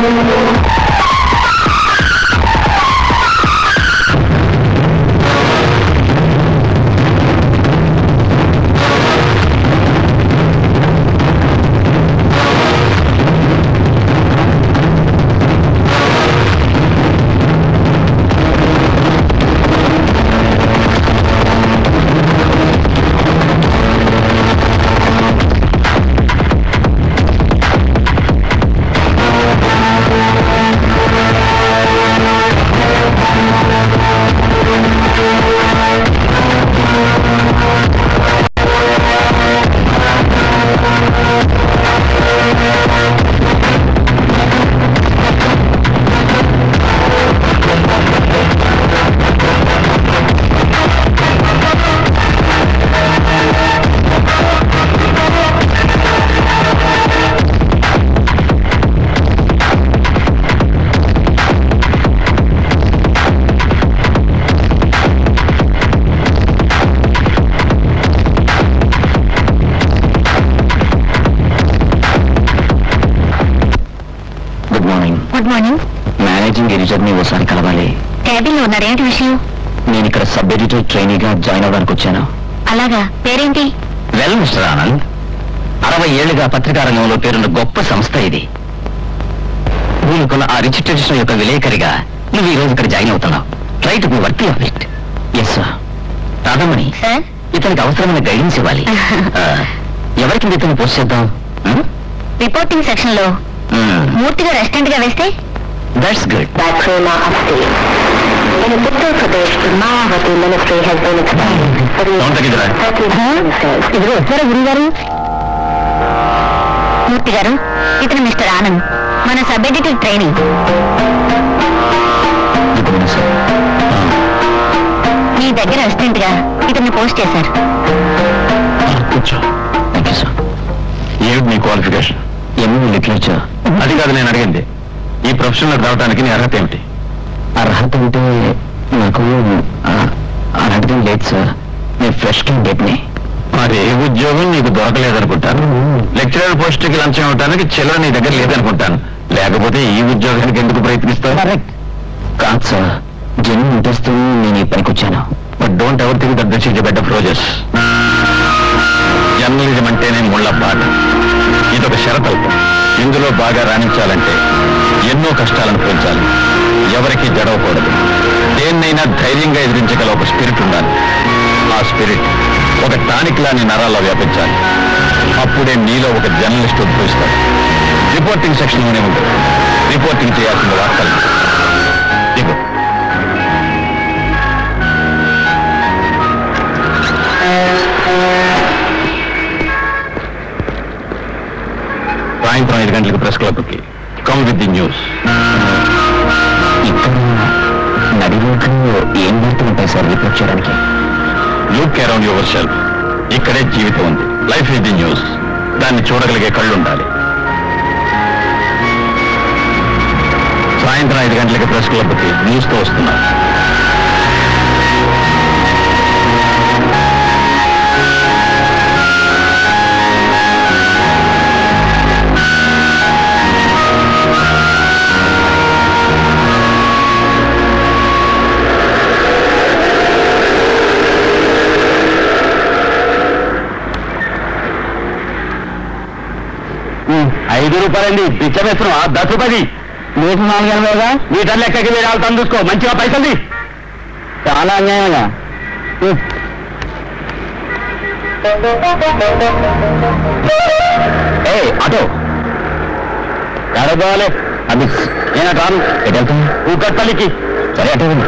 Good morning good morning managing editor ని ఓసారి కలవాలి క్యాబిన్ లో ఉన్నారు ఏంటి విషయం నేను ఇక్కడ సబ్ ఎడిటర్ ట్రైనీగా జాయిన్ అవ్వడానికి వచ్చాను అలాగా పేరేంటి వెల్ మిస్టర్ ఆనంద్ అరవై ఏళ్లుగా పత్రికా రంగంలో పేరున్న గొప్ప సంస్థ ఇది దీనికున్న ఆ రిచ్ ట్రెడిషన్ యొక్క విలేకరిగా నువ్వు ఈ రోజు ఇక్కడ జాయిన్ అవుతున్నావు try to be worthy of it yes sir Radhamani sir ఇతనికి అవసరమైన గైడెన్స్ ఇవ్వాలి ఆ, ఎవరికి ఇతను పోస్ట్ చేద్దాం రిపోర్టింగ్ సెక్షన్ లో మూర్తిగా రెస్టారెంట్ గా వేస్తే that's good Bakrima update. In Uttar Pradesh, the Mayavati ministry has been expanded for the Don't forget that. 30 businesses. ఇదిగో వచ్చారా గురుగారు మూర్తి గారు ఇతను మిస్టర్ ఆనంద్ మన సబ్ ఎడిటర్ ట్రైనింగ్ మీ దగ్గర అసిస్టెంట్ గా ఇతన్ని పోస్ట్ చేశారు కూర్చో థ్యాంక్ యూ సార్ ఏమిటి నీ క్వాలిఫికేషన్ ఎంఏ లిటరేచర్ అది కాదు నేను అడిగింది ఈ ప్రొఫెషన్లోకి రావడానికి నీ అర్హత ఏమిటి అర్హత అంటే నాకు ఆ, అలాంటిది లేదు సార్ నేను ఫ్రెష్ క్యాండిడేట్ ని మరి ఏ ఉద్యోగం నీకు దొరకలేదనుకుంటాను లెక్చరర్ పోస్ట్ కి లంచం ఇవ్వడానికి చిల్లర నీ దగ్గర లేదనుకుంటాను లేకపోతే ఈ ఉద్యోగానికి ఎందుకు ప్రయత్నిస్తావు కరెక్ట్ కాదు సార్ జన్మ ఇంట్రెస్ట్ నేను ఈ పనికి వచ్చాను but don't ever think that this is bed of roses journalism అంటేనే ముళ్ళ పాట ఇదొక షరతల్పం ఇందులో బాగా రాణించాలంటే ఎన్నో కష్టాలను పెంచాలి ఎవరికి జడవకూడదు దేన్నైనా ధైర్యంగా ఎదిరించగల ఒక స్పిరిట్ ఉండాలి ఆ స్పిరిట్ ఒక టానిక్ లాని నరాల్లో వ్యాపించాలి అప్పుడే నీలో ఒక జర్నలిస్ట్ ఉద్భవిస్తాడు రిపోర్టింగ్ సెక్షన్లోనే ఉంటుంది రిపోర్టింగ్ చేయాల్సిన వార్తలు దిగు సాయంత్రం ఐదు గంటలకు ప్రెస్ క్లబ్కి కమ్ విత్ ది న్యూస్ ఇక్కడ నడి రోడ్లు ఏం వార్తలు ఉంటాయి సార్ రిపోర్ట్ చేయడానికి లుక్ అరౌండ్ యువర్ సెల్ఫ్ ఇక్కడే జీవితం ఉంది లైఫ్ ఇస్ ది న్యూస్ దాన్ని చూడగలిగే కళ్ళు ఉండాలి సాయంత్రం ఐదు గంటలకి ప్రెస్ క్లబ్కి న్యూస్తో వస్తున్నారు ఐదు రూపాయలండి పిచ్చమేస్తున్నాం ఆ దశ రూపాయది నూట నాలుగు ఎనభైగా మీటర్ లెక్కకి మీరు వెళ్తాను చూసుకో మంచిగా పైసలు చాలా అన్యాయంగా ఏ ఆటో ఎడబోవాలి అది నేను రాను ఎటు వెళ్తాను ఊకట్టలికి సరే అటు వెళ్ళు.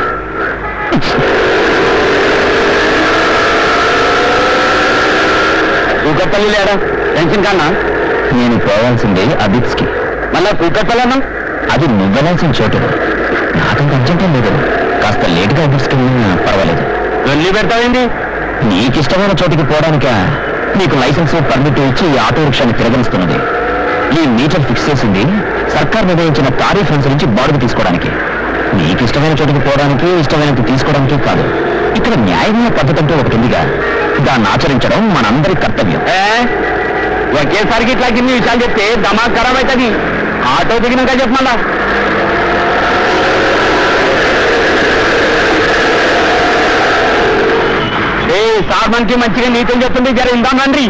కూకట్పల్లి లేడా టెన్షన్ కన్నా నేను పోవాల్సింది అబిట్స్ కి మళ్ళా కూకట్పల్లి అది నువ్వు వెళ్ళాల్సిన చోటు నాకంత అర్జెంటే లేదు కాస్త లేటుగా అబిట్స్ కి వెళ్ళినా పర్వాలేదు వెళ్ళి పెడతావేంటి నీకు ఇష్టమైన చోటికి పోవడానిక నీకు లైసెన్స్ పర్మిట్ ఇచ్చి ఈ ఆటో రిక్షాని తిరగనిస్తున్నది ఈ మీటర్ ఫిక్స్ చేసింది సర్కార్ నిర్ణయించిన తారీఫ్ అనుసరించి బాడుగు తీసుకోవడానికి నీకు ఇష్టమైన చోటికి పోవడానికి ఇష్టమైనంత తీసుకోవడానికి కాదు ఇక్కడ న్యాయమైన పద్ధతి అంటూ ఒకటి ఉందిగా దాన్ని ఆచరించడం మనందరి కర్తవ్యం ఒకేసారికి ఇట్లా కింది విషయాలు చెప్తే దమాక్ ఖరాబ్ అవుతుంది ఆటో దిగినాక చెప్పమన్నా ఏ సార్ మనకి మంచిగా నీతో చెప్తుంది జర ఇందాం రండి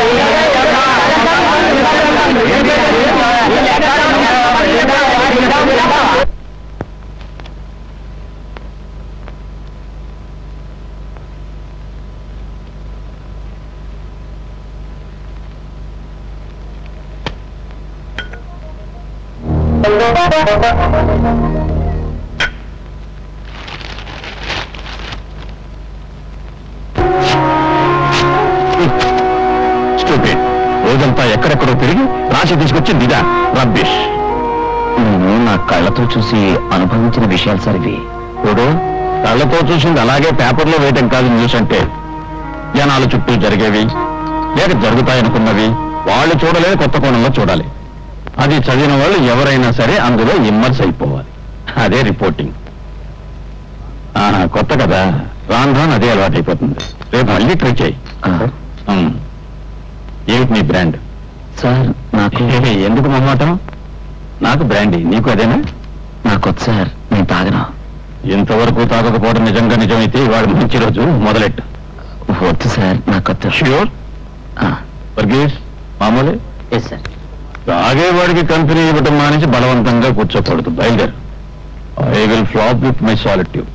స్టూపిడ్ రోజంతా ఎక్కడెక్కడో తిరిగి రాసి తీసుకొచ్చింది ఇదా రబ్బిష్ నేను నా కళ్ళతో చూసి అనుభవించిన విషయాలు సార్ ఇవి చూడు కళ్ళతో చూసింది అలాగే పేపర్లో వేయటం కాదు న్యూస్ అంటే జనాలు చుట్టూ జరిగేవి లేక జరుగుతాయనుకున్నవి వాళ్ళు చూడలేదు కొత్త కోణంలో చూడాలి అది చదివిన వాళ్ళు ఎవరైనా సరే అందులో ఇమ్మర్స్ అయిపోవాలి అదే రిపోర్టింగ్ ఆ, కొత్త కదా రాను రాను అదే అలవాటైపోతుంది రేపు మళ్ళీ ట్రై చేయి ఉమ్. ఏమిటి నీ బ్రాండ్ సార్ నాకు ఎందుకు మొహమాటం నాకు బ్రాండీ నీకు అదేనా నాకు సార్ నేను తాగను ఇంతవరకు తాగకపోవడం నిజంగా నిజమైతే ఇవాళ మంచి రోజు మొదలెట్టు వద్దు సార్ నాకు వద్దు ష్యూర్ వర్గీస్ మామూలే ఎస్ సార్ తాగేవాడికి కంపెనీ ఇవ్వటం మానేసి బలవంతంగా కూర్చోకూడదు బయలుదేరు I will flop with my solitude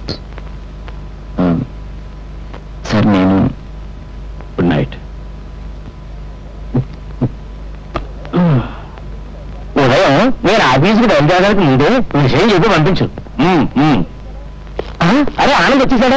sir నేను గుడ్ నైట్ ఉదయం నేను ఆఫీసుకి బయలుదేరడానికి ముందే విషయం చెప్పి పంపించు అరే ఆనంద్ వచ్చేసాడే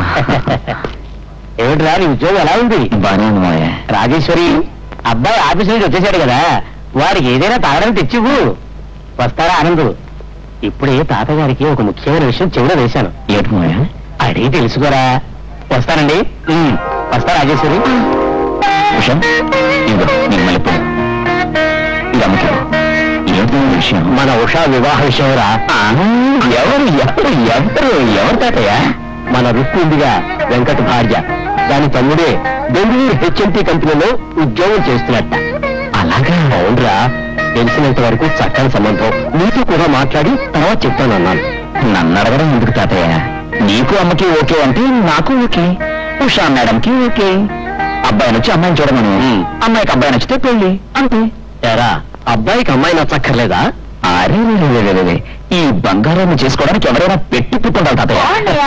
ఏమిట్రా నీ ఉద్యోగం ఎలా ఉంది బానే ఉంది మాయ రాజేశ్వరి అబ్బాయి ఆఫీస్ నుంచి వచ్చేసాడు కదా వాడికి ఏదైనా తాగడానికి తెచ్చివ్వు వస్తారా ఆనంద్ ఇప్పుడే తాతగారికి ఒక ముఖ్యమైన విషయం చెవిలో వేశాను ఏమిటి మాయ అడిగి తెలుసుకోరా వస్తానండి ఉమ్, వస్తా రాజేశ్వరి ఉషా ఇదిగో నీకు మల్లెపూలు ఇది అమ్మకి ఏమిటి ఈ విషయం మన ఉషా వివాహ విషయం రా ఎవరు ఎవరు ఎవరు ఎవరు తాతయ్య మన రుక్కు ఉందిగా వెంకట భార్య దాని తమ్ముడే బెంగళూరు హెచ్ఎంటీ కంపెనీలో ఉద్యోగం చేస్తున్నట్ట అలాగా అవునరా తెలిసినంత వరకు చక్కని సంబంధం నీతో కూడా మాట్లాడి తర్వాత చెప్తానన్నాను నన్ను అడగడం ఎందుకు తాతయ్య నీకు అమ్మకి ఓకే అంటే నాకు ఓకే ఉషా మేడంకి ఓకే అబ్బాయి నచ్చి అమ్మాయిని చూడమను అమ్మాయికి అబ్బాయి నచ్చితే పెళ్లి అంతే ఎరా అబ్బాయికి అమ్మాయి నచ్చక్కర్లేదా అరే రే, రే, రే, రే, రే. ఈ బంగారాన్ని చేసుకోవడానికి ఎవరైనా పెట్టి పుట్టుండాలి తాతయ్య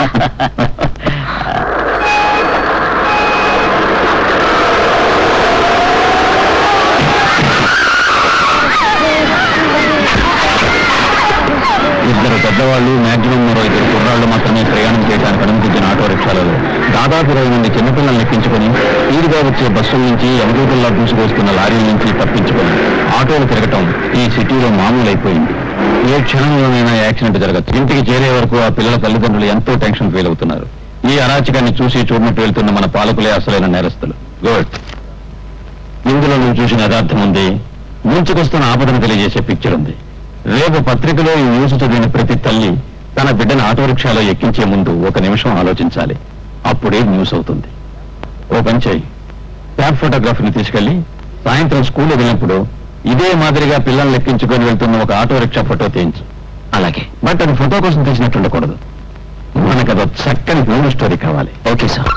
ఇద్దరు పెద్దవాళ్ళు మాక్సిమం మరో ఇద్దరు కుర్రాళ్ళు మాత్రమే ప్రయాణం చేయడానికి అనుమతించిన ఆటో రిక్షాలలో దాదాపు ఇరవై మంది చిన్నపిల్లల్ని ఎక్కించుకొని ఈడుగా వచ్చే బస్సుల నుంచి ఎమగూటల్లా దూసుకొస్తున్న లారీల నుంచి తప్పించుకొని ఆటోలు తిరగటం ఈ సిటీలో మామూలైపోయింది ఏ క్షణంలోనైనా యాక్సిడెంట్ జరగచ్చు ఇంటికి చేరే వరకు ఆ పిల్లల తల్లిదండ్రులు ఎంతో టెన్షన్ ఫీల్ అవుతున్నారు ఈ అరాచకాన్ని చూసి చూడనట్టు వెళ్తున్న మన పాలకులే అసలైన నేరస్తులు గుడ్ ఇందులో నువ్వు చూసిన యథార్థం ఉంది ముంచుకొస్తున్న ఆపదను తెలియజేసే పిక్చర్ ఉంది రేపు పత్రికలో ఈ న్యూస్ చదివిన ప్రతి తల్లి తన బిడ్డను ఆటో రిక్షాలో ఎక్కించే ముందు ఒక నిమిషం ఆలోచించాలి అప్పుడే న్యూస్ అవుతుంది ఓ పని చేయి ట్యాబ్ ఫోటోగ్రఫీని తీసుకెళ్లి సాయంత్రం స్కూల్ వదిలినప్పుడు ఇదే మాదిరిగా పిల్లల్ని ఎక్కించుకొని వెళ్తున్న ఒక ఆటో రిక్షా ఫోటో తీయించు అలాగే బట్ అది ఫోటో కోసం తీసినట్టు ఉండకూడదు మనకు అదొక చక్కని మూవీ స్టోరీ కావాలి okay sir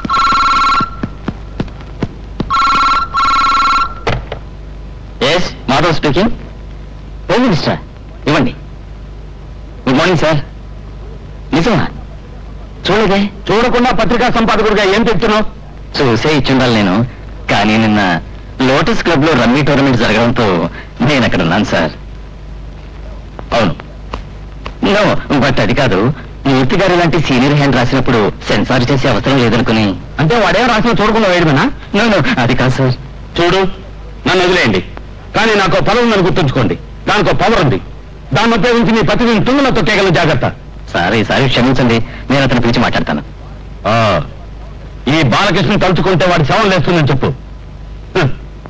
yes Madhav speaking home minister ఇవ్వండి గుడ్ మార్నింగ్ సార్ నిజమా చూడదే చూడకుండా పత్రికా సంపాదకుడిగా ఏం చెప్తున్నావు చూసే ఇచ్చుండాలి నేను కానీ నిన్న లోటస్ క్లబ్ లో రమ్మీ టోర్నమెంట్ జరగడంతో నేను అక్కడ ఉన్నాను సార్ అవును నో బట్ అది కాదు మూర్తి గారు లాంటి సీనియర్ హ్యాండ్ రాసినప్పుడు సెన్సార్ చేసే అవసరం లేదనుకుని అంటే వాడేం రాసిన చూడకుండా వేయడమేనా నో నో అది కాదు సార్ చూడు నన్ను వదిలేయండి కానీ నాకు పదవి ఉందని గుర్తుంచుకోండి దానికి పవర్ ఉంది దాన్ని ఉపయోగించి మీ పత్రికను తుంగలో తొక్కేయగలను జాగ్రత్త సార్ ఈసారి క్షమించండి నేను అతను పిలిచి మాట్లాడతాను ఆ, ఈ బాలకృష్ణ తలుచుకుంటే వాడి శవం లేస్తుందని చెప్పు హ్.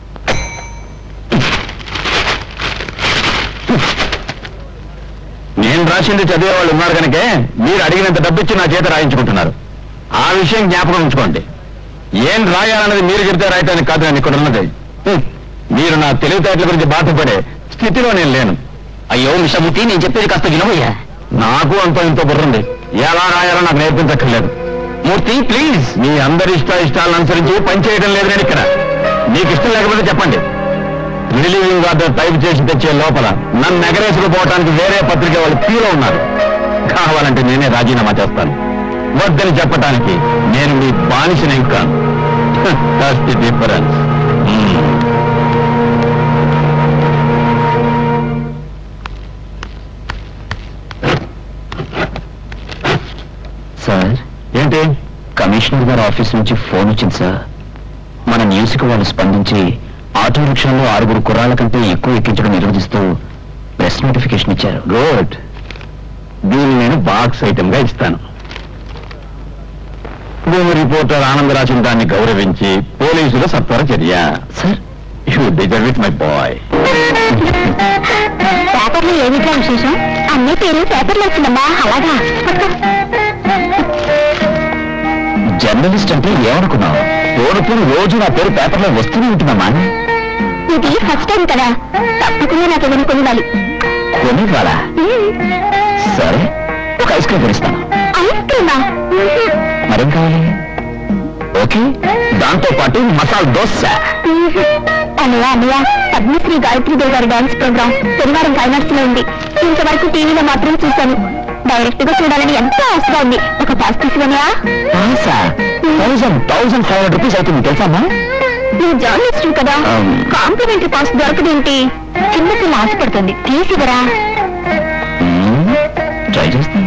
నేను రాసింది చదివే వాళ్ళు ఉన్నారు కనుకే మీరు అడిగినంత డబ్బిచ్చి నా చేత రాయించుకుంటున్నారు ఆ విషయం జ్ఞాపకం ఉంచుకోండి ఏం రాయాలన్నది మీరు చెబితే రాయటానికి కాదు నేను ఇక్కడ ఉన్నది హ్మ్. మీరు నా తెలివితేటల గురించి బాధపడే స్థితిలో నేను లేను అయ్యో మిషమూర్తి నేను చెప్పేది కాస్త వినవయ్యా నాకు అంత ఇంత బుర్రండి ఎలా రాయాలో నాకు నేర్పించక్కర్లేదు మూర్తి ప్లీజ్ మీ అందరి ఇష్ట ఇష్టాలను అనుసరించి పని చేయడం లేదు నేను ఇక్కడ మీకు ఇష్టం లేకపోతే చెప్పండి రిలీవింగ్ ఆర్డర్ టైప్ చేసి తెచ్చే లోపల నన్ను ఎగరేసుకుపోవటానికి వేరే పత్రిక వాళ్ళు క్యూలో ఉన్నారు కావాలంటే నేనే రాజీనామా చేస్తాను వద్దని చెప్పటానికి నేను మీ బానిసని ఇంకా ది డిఫరెన్స్ సార్ ఏంటి కమిషనర్ గారి ఆఫీస్ నుంచి ఫోన్ వచ్చింది సార్ మన న్యూస్ కి వాళ్ళు స్పందించి ఆటో రిక్షాలో ఆరుగురు కుర్రాళ్ళ కంటే ఎక్కువ ఎక్కించడం నిరోధిస్తూ ప్రెస్ నోటిఫికేషన్ ఇచ్చారు గుడ్ దీన్ని నేను బాక్స్ ఐటమ్ గా ఇస్తాను భూమి రిపోర్టర్ ఆనంద్ రాసిన దాన్ని గౌరవించి పోలీసుల సత్వర చర్య sir you deserve it my boy పేపర్లో ఏమిటా విశేషం అన్ని పేరు పేపర్లో వచ్చిందమ్మా అలాగా జర్నలిస్ట్ అంటే ఏమనుకున్నావు తోడుపుని రోజు నా పేరు పేపర్లో వస్తూనే ఉంటుందమ్మా ఇది ఫస్ట్ టైం కదా తప్పకుండా నాకు ఏమైనా కొనివ్వాలి కొనివ్వాలా సరే ఒక ఐస్ క్రీమ్ కొనిస్తాను ఐస్ క్రీమా మరేం కావాలి ఓకే దాంతో పాటు మసాలా దోశ అన్నయ్య అన్నయ్య పద్మశ్రీ గాయత్రీదేవి గారి డాన్స్ ప్రోగ్రామ్ శనివారం క్లైమాక్స్ లో ఉంది ఇంతవరకు టీవీలో మాత్రం చూశాను డైరెక్ట్ గా చూడాలని ఎంతో ఆశగా ఉంది ఒక పాస్ తీసుకున్నాయా పాసా thousand thousand five hundred rupees అవుతుంది తెలుసమ్మా నువ్వు జర్నలిస్ట్ కదా Um. కాంప్లిమెంటరీ పాస్ దొరకదేంటి చిన్నపిల్ల ఆశపడుతుంది తీసివరా ట్రై చేస్తాను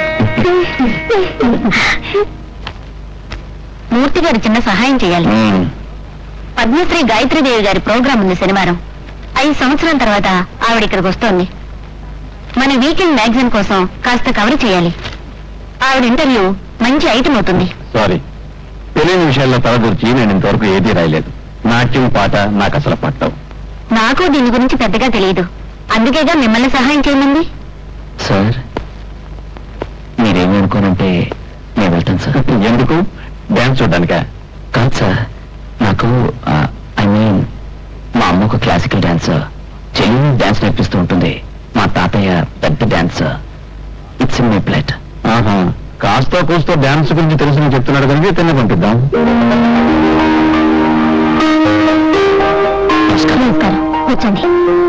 మూర్తి గారు చిన్న సహాయం చేయాలి మ్మ్. పద్మశ్రీ గాయత్రీదేవి గారి ప్రోగ్రాం ఉంది శనివారం ఐదు సంవత్సరాల తర్వాత ఆవిడ ఇక్కడికి వస్తోంది మన వీకెండ్ మ్యాగజైన్ కోసం కాస్త కవర్ చేయాలి ఆవిడ ఇంటర్వ్యూ మంచి ఐటమ్ అవుతుంది సారీ తెలియని విషయాల్లో తలదూర్చి నేను ఇంతవరకు ఏదీ రాయలేదు నాట్యం పాట నాకు అసలు పట్టవు నాకు దీని గురించి పెద్దగా తెలియదు అందుకేగా మిమ్మల్ని సహాయం చేయమంది సార్ మీరేమి అనుకోనంటే నేను వెళ్తాను సార్ ఎందుకు డ్యాన్స్ చూడడానికా కాదు సార్ నాకు ఐ మీన్ మా అమ్మ ఒక క్లాసికల్ డాన్సర్ చెల్లి డాన్స్ నేర్పిస్తూ ఉంటుంది మా తాతయ్య పెద్ద dancer it's in my plate ఆహా కాస్తో కూస్తో డ్యాన్స్ గురించి తెలిసిన చెప్తున్నాడు కనుక తిన్న పంపిద్దాం నమస్కారం నమస్కారం కూర్చోండి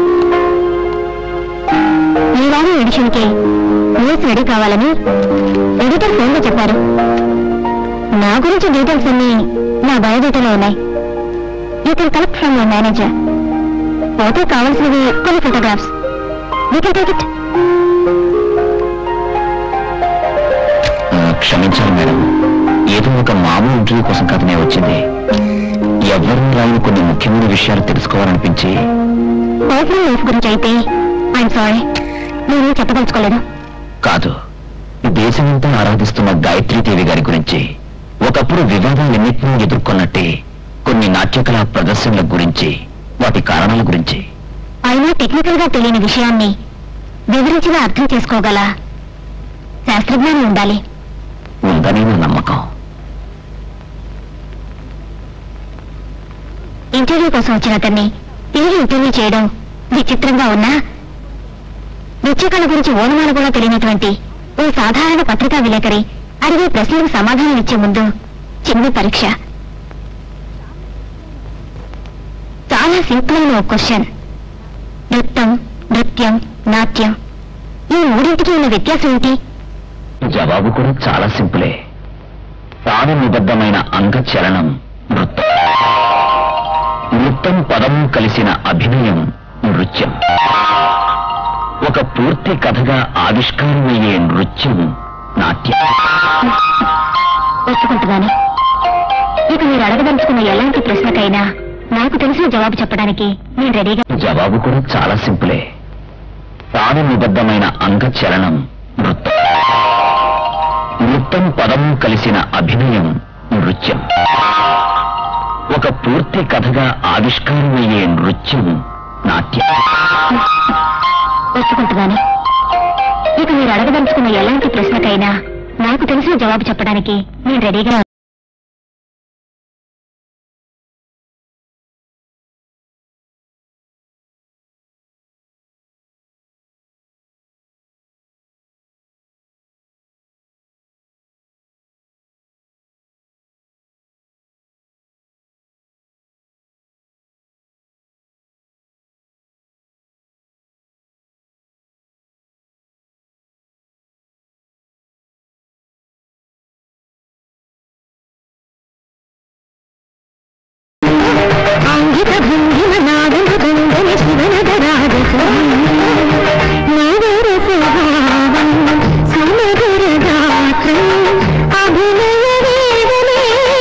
ఈ వారం ఎడిషన్ కి న్యూస్ రెడీ కావాలని ఎడిటర్ ఫోన్ లో చెప్పారు నా గురించి డీటెయిల్స్ అన్ని నా బయోడేటాలో ఉన్నాయి you can collect from your manager పోతే కావాల్సినవి కొన్ని photographs you can take it ఆ, క్షమించాలి మేడం ఏదో ఒక మామూలు ఇంటర్వ్యూ కోసం కాదు నేను వచ్చింది ఎవరు రాని కొన్ని ముఖ్యమైన విషయాలు తెలుసుకోవాలనిపించి పర్సనల్ లైఫ్ గురించి అయితే ఐఎమ్ సారీ నేను చెప్పదలుచుకోలేదు కాదు దేశమంతా ఆరాధిస్తున్న గాయత్రీదేవి గారి గురించి ఒకప్పుడు వివాదాలన్నింటినీ ఎదుర్కొన్నట్టే కొన్ని నాట్యకళా ప్రదర్శనల గురించి వాటి కారణాల గురించి అయినా టెక్నికల్ గా తెలియని విషయాన్ని వివరించిగా అర్థం చేసుకోగల శాస్త్రజ్ఞానం ఉండాలి ఉందని నా నమ్మకం ఇంటర్వ్యూ కోసం వచ్చిన అతన్ని తిరిగి ఇంటర్వ్యూ చేయడం విచిత్రంగా ఉన్నా నృత్యకళ గురించి ఓనమాన కూడా తెలియనటువంటి ఓ సాధారణ పత్రికా విలేకరి అడిగే ప్రశ్నలకు సమాధానం ఇచ్చే ముందు చిన్న పరీక్ష చాలా సింపుల్ అయిన ఒక క్వశ్చన్ నృత్యం నృత్యం నాట్యం ఈ మూడింటికి ఉన్న వ్యత్యాసం ఏంటి జవాబు కూడా చాలా సింపులే తాను నిబద్ధమైన అంగ చలనం నృత్యం నృత్యం పదం కలిసిన అభినయం నృత్యం ఒక పూర్తి కథగా ఆవిష్కారమయ్యే నృత్యం నాట్యం ఒప్పుకుంటున్నాను ఇక మీరు అడగదలుచుకున్న ఎలాంటి ప్రశ్నకైనా నాకు తెలిసిన జవాబు చెప్పడానికి నేను రెడీగా జవాబు కూడా చాలా సింపులే తాను నిబద్ధమైన అంగ చలనం నృత్యం నృత్యం పదం కలిసిన అభినయం నృత్యం ఒక పూర్తి కథగా ఆవిష్కారమయ్యే నృత్యం నాట్యం ఒప్పుకుంటున్నాను ఇక మీరు అడగదలుచుకున్న ఎలాంటి ప్రశ్నకైనా నాకు తెలిసిన జవాబు చెప్పడానికి నేను రెడీగా అభినయ వేదమే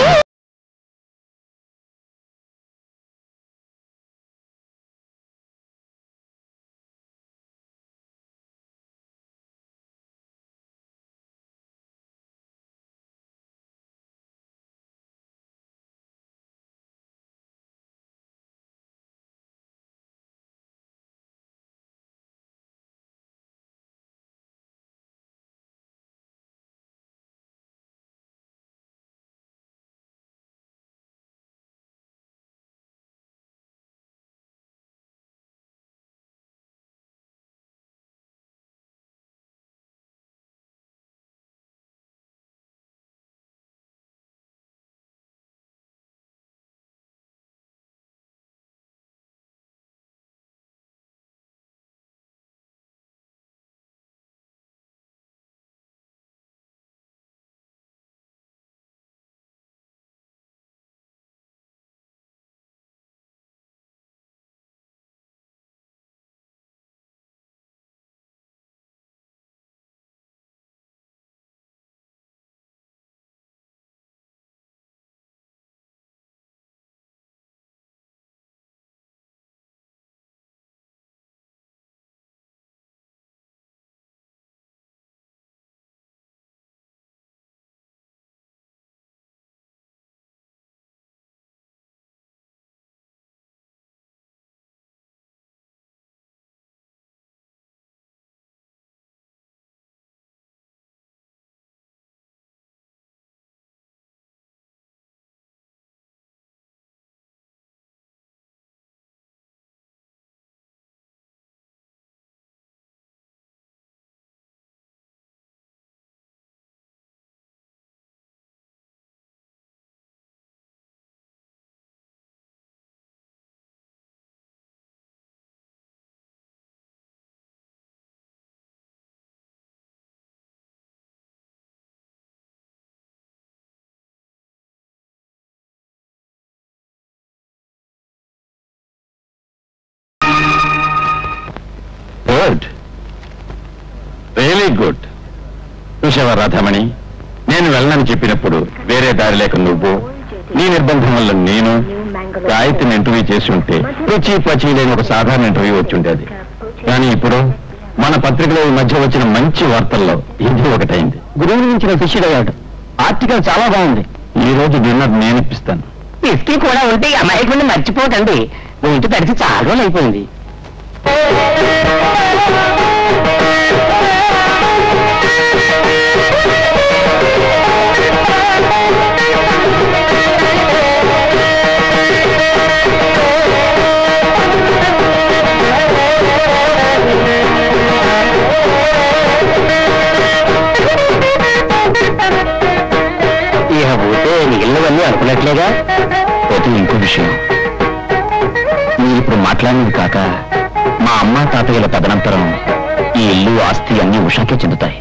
గుడ్ రియలీ గుడ్ చూసావా రాధామణి నేను వెళ్ళనని చెప్పినప్పుడు వేరే దారి లేక నువ్వు నీ నిర్బంధం వల్ల నేను గాయత్రిని ఇంటర్వ్యూ చేసి ఉంటే రుచి పచి లేని ఒక సాధారణ ఇంటర్వ్యూ వచ్చి ఉండేది కానీ ఇప్పుడు మన పత్రికలో ఈ మధ్య వచ్చిన మంచి వార్తల్లో ఇది ఒకటైంది గురువు నుంచి శిష్యుడయ్యాడు ఆర్టికల్ చాలా బాగుంది ఈ రోజు డిన్నర్ నేను ఇప్పిస్తాను పిస్కి కూడా ఉంటే ఈ అమాయకుడిని మర్చిపోకండి ఒంటి తడిచి చాలా రోజులు అయిపోయింది ఇక పోతే మిగిలినవన్నీ అనుకున్నట్లేగా పోతే ఇంకో విషయం మీరు ఇప్పుడు మాట్లాడినది కాక మా అమ్మ తాతయ్యల తదనంతరం ఈ ఇల్లు ఆస్తి అన్ని ఉషాకే చెందుతాయి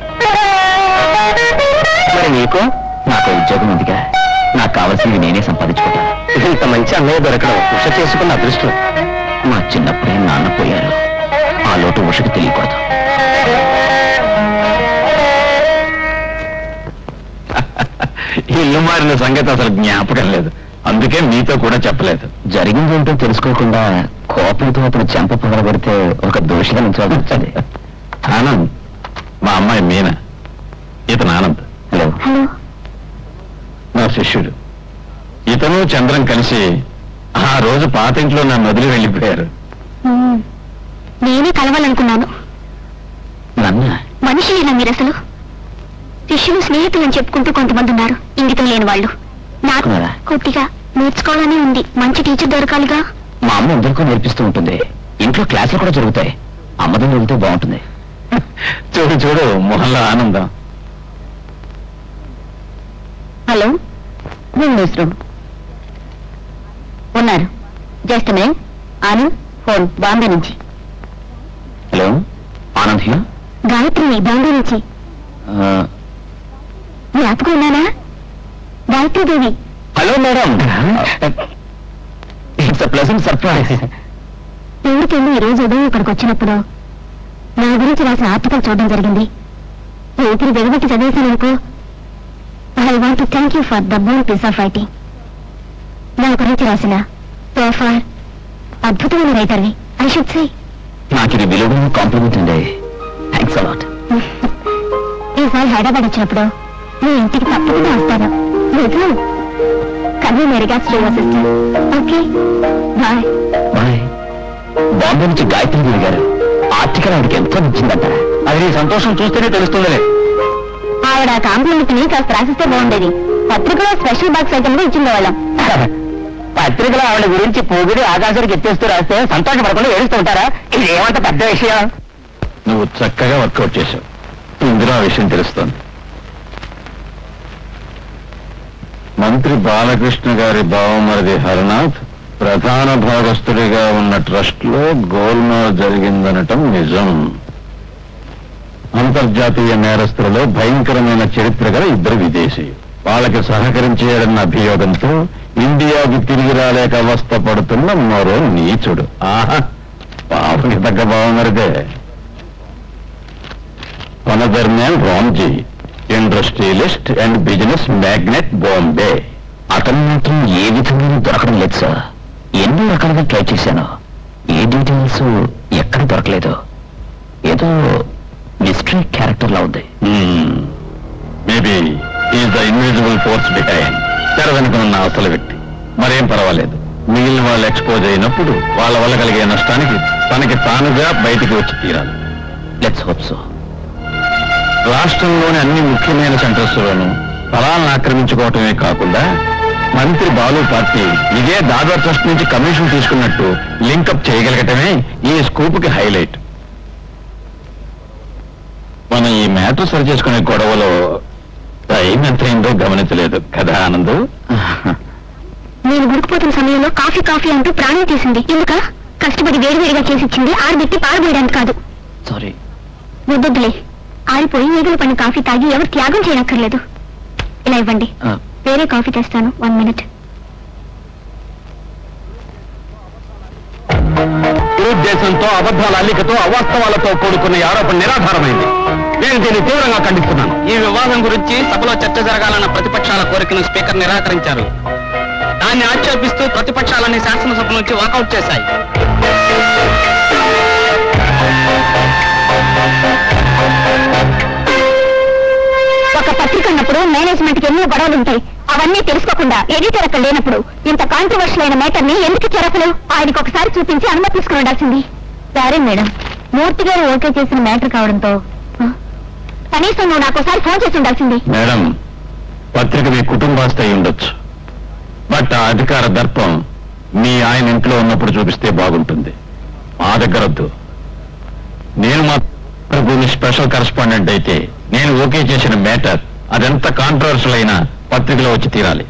మరి నీకు నాకు ఉద్యోగం ఉందిగా నాకు కావాల్సింది నేనే సంపాదించుకుంటాను ఇంత మంచి అన్నయ్య దొరకడం ఉష చేసుకున్న అదృష్టం మా చిన్నప్పుడే నాన్న పోయారు ఆ లోటు ఉషకు తెలియకూడదు ఇల్లు మారిన సంగతి అసలు జ్ఞాపకం లేదు అందుకే మీతో కూడా చెప్పలేదు జరిగింది ఏంటో తెలుసుకోకుండా కోపంతో అప్పుడు చెంప పగలబడితే ఒక దోషిగా నుంచోవాల్సి వచ్చింది ఆనంద్ మా అమ్మాయి మీనా ఇతను ఆనంద్ హలో హలో నా శిష్యుడు ఇతను చంద్రం కలిసి ఆ రోజు పాత ఇంట్లో నన్ను వదిలి వెళ్ళిపోయారు మ్మ్. నేనే కలవాలనుకున్నాను నన్న మనిషిలేనా మీరు అసలు శిష్యులు స్నేహితులు అని చెప్పుకుంటూ కొంతమంది ఉన్నారు ఇంగితం లేని వాళ్ళు నాకు ఉన్నారా? కొద్దిగా నేర్చుకోవాలని ఉంది మంచి టీచర్ దొరకాలిగా మా అమ్మ అందరికీ నేర్పిస్తూ ఉంటుంది ఇంట్లో క్లాసులు కూడా జరుగుతాయి అమ్మదం వెళ్తే బాగుంటుంది చూడు చూడు మొహంలో ఆనందం హలో న్యూస్ రూమ్ ఉన్నారు జస్ట్ మే ఆను ఫోన్ బాంబే నుంచి హలో ఆనంద్ హియర్ గాయత్రి బాంబే నుంచి జ్ఞాపకం ఉన్నానా Gayatri Devi hello madam it's a pleasant surprise ఎవరికెళ్ళి ఈ రోజు ఉదయం ఇక్కడికి వచ్చినప్పుడు నా గురించి రాసిన ఆర్టికల్ చూడడం జరిగింది ఊపిరి బిగబెట్టి చదివేశాననుకో I want thank you for the bone piece of writing నా గురించి రాసిన సోఫార్ అద్భుతమైన రైటర్వి ఐ షుడ్ సే నాకు ఇది విలువైన కాంప్లిమెంట్ అండి థ్యాంక్స్ అలాట్ ఈసారి హైదరాబాద్ వచ్చినప్పుడు మీ ఇంటికి తప్పకుండా వస్తాను నిజం కన్వీ మెరిగా శ్రీవా sister okay bye bye Bombay నుంచి గాయత్రి దేవి గారు ఆర్టికల్ ఆవిడకి ఎంతో నచ్చిందంట అది నీ సంతోషం చూస్తేనే తెలుస్తుందిలే ఆవిడ కాంప్లిమెంట్ ని కాస్త రాసిస్తే బాగుండేది పత్రికలో స్పెషల్ బాక్స్ ఐటమ్ గా ఇచ్చింది వాళ్ళం పత్రికలో ఆవిడ గురించి పొగిడి ఆకాశానికి ఎత్తేస్తూ రాస్తే సంతోషపడకుండా ఏడుస్తూ ఉంటారా ఇది ఏమంత పెద్ద విషయం నువ్వు చక్కగా వర్కౌట్ చేశావు ఇందులో ఆ విషయం తెలుస్తోంది మంత్రి బాలకృష్ణ గారి బావమరిది హరనాథ్ ప్రధాన భాగస్థుడిగా ఉన్న ట్రస్ట్ లో గోల్మాల్ జరిగిందనటం నిజం అంతర్జాతీయ నేరస్తులలో భయంకరమైన చరిత్ర గల ఇద్దరు విదేశీ వాళ్ళకి సహకరించేయడన్న అభియోగంతో ఇండియాకి తిరిగి రాలేక అవస్థ పడుతున్న మరో నీచుడు ఆహా పాపకి తగ్గ బావమరిదే another man Ramji industrialist and business magnate Bombay అతను మాత్రం ఏ విధంగా దొరకడం లేదు సార్ ఎన్నో రకాలుగా ట్రై చేశాను ఏ డీటెయిల్స్ ఎక్కడ దొరకలేదు ఏదో మిస్టరీ క్యారెక్టర్ లా ఉంది maybe is the invisible force behind తెర వెనుక ఉన్న అసలు వ్యక్తి మరేం పర్వాలేదు మిగిలిన వాళ్ళు ఎక్స్పోజ్ అయినప్పుడు వాళ్ళ వల్ల కలిగే నష్టానికి తనకి తానుగా బయటికి వచ్చి తీరాలి లెట్స్ హోప్ సో రాష్ట్రంలోని అన్ని ముఖ్యమైన సెంటర్స్ లోనూ స్థలాలను ఆక్రమించుకోవటమే కాకుండా మంత్రి బాలు పార్టీ ఇదే దాదర్ ట్రస్ట్ నుంచి కమిషన్ తీసుకున్నట్టు లింకప్ చేయగలగటమే ఈ స్కూప్ కి హైలైట్ మనం ఈ మ్యాటర్ సరి చేసుకునే గొడవలో టైం ఎంత అయిందో గమనించలేదు కదా ఆనంద్ నేను ఉడికిపోతున్న సమయంలో కాఫీ కాఫీ అంటూ ప్రాణం తీసింది ఎందుక కష్టపడి వేడివేడిగా చేసి ఇచ్చింది ఆరబెట్టి పారబోయడానికి కాదు సారీ వద్దొద్దులే ఆరిపోయి ఈగలు పడిన కాఫీ తాగి ఎవరు త్యాగం చేయనక్కర్లేదు ఇలా ఇవ్వండి వేరే కాఫీ తెస్తాను వన్ మినిట్ దురుద్దేశంతో అబద్ధాల అల్లికతో అవాస్తవాలతో కూడుకున్న ఈ ఆరోపణ నిరాధారమైంది నేను దీన్ని తీవ్రంగా ఖండిస్తున్నాను ఈ వివాదం గురించి సభలో చర్చ జరగాలన్న ప్రతిపక్షాల కోరికను స్పీకర్ నిరాకరించారు దాన్ని ఆక్షేపిస్తూ ప్రతిపక్షాలన్నీ శాసనసభ నుంచి వాకౌట్ చేశాయి ఒక పత్రిక ఉన్నప్పుడు మేనేజ్మెంట్ కి ఎన్నో గొడవలు ఉంటాయి అవన్నీ తెలుసుకోకుండా ఎడిటర్ అక్కడ లేనప్పుడు ఇంత కాంట్రవర్షియల్ అయిన మేటర్ ని ఎందుకు చెరకలు ఆయనకు ఒకసారి చూపించి అనుమతి తీసుకుని ఉండాల్సింది సరే మేడం మూర్తి గారు ఓకే చేసిన మేటర్ కావడంతో ఆ, కనీసం నువ్వు నాకు ఒకసారి ఫోన్ చేసి ఉండాల్సింది మేడం పత్రిక మీ కుటుంబాస్తి అయి ఉండొచ్చు బట్ ఆ అధికార దర్పం మీ ఆయన ఇంట్లో ఉన్నప్పుడు చూపిస్తే బాగుంటుంది మా దగ్గర వద్దు నేను మా భూమి స్పెషల్ కరెస్పాండెంట్ అయితే నేను ఓకే చేసిన మేటర్ అదెంత కాంట్రవర్షియల్ అయినా పత్రికలో వచ్చి తీరాలి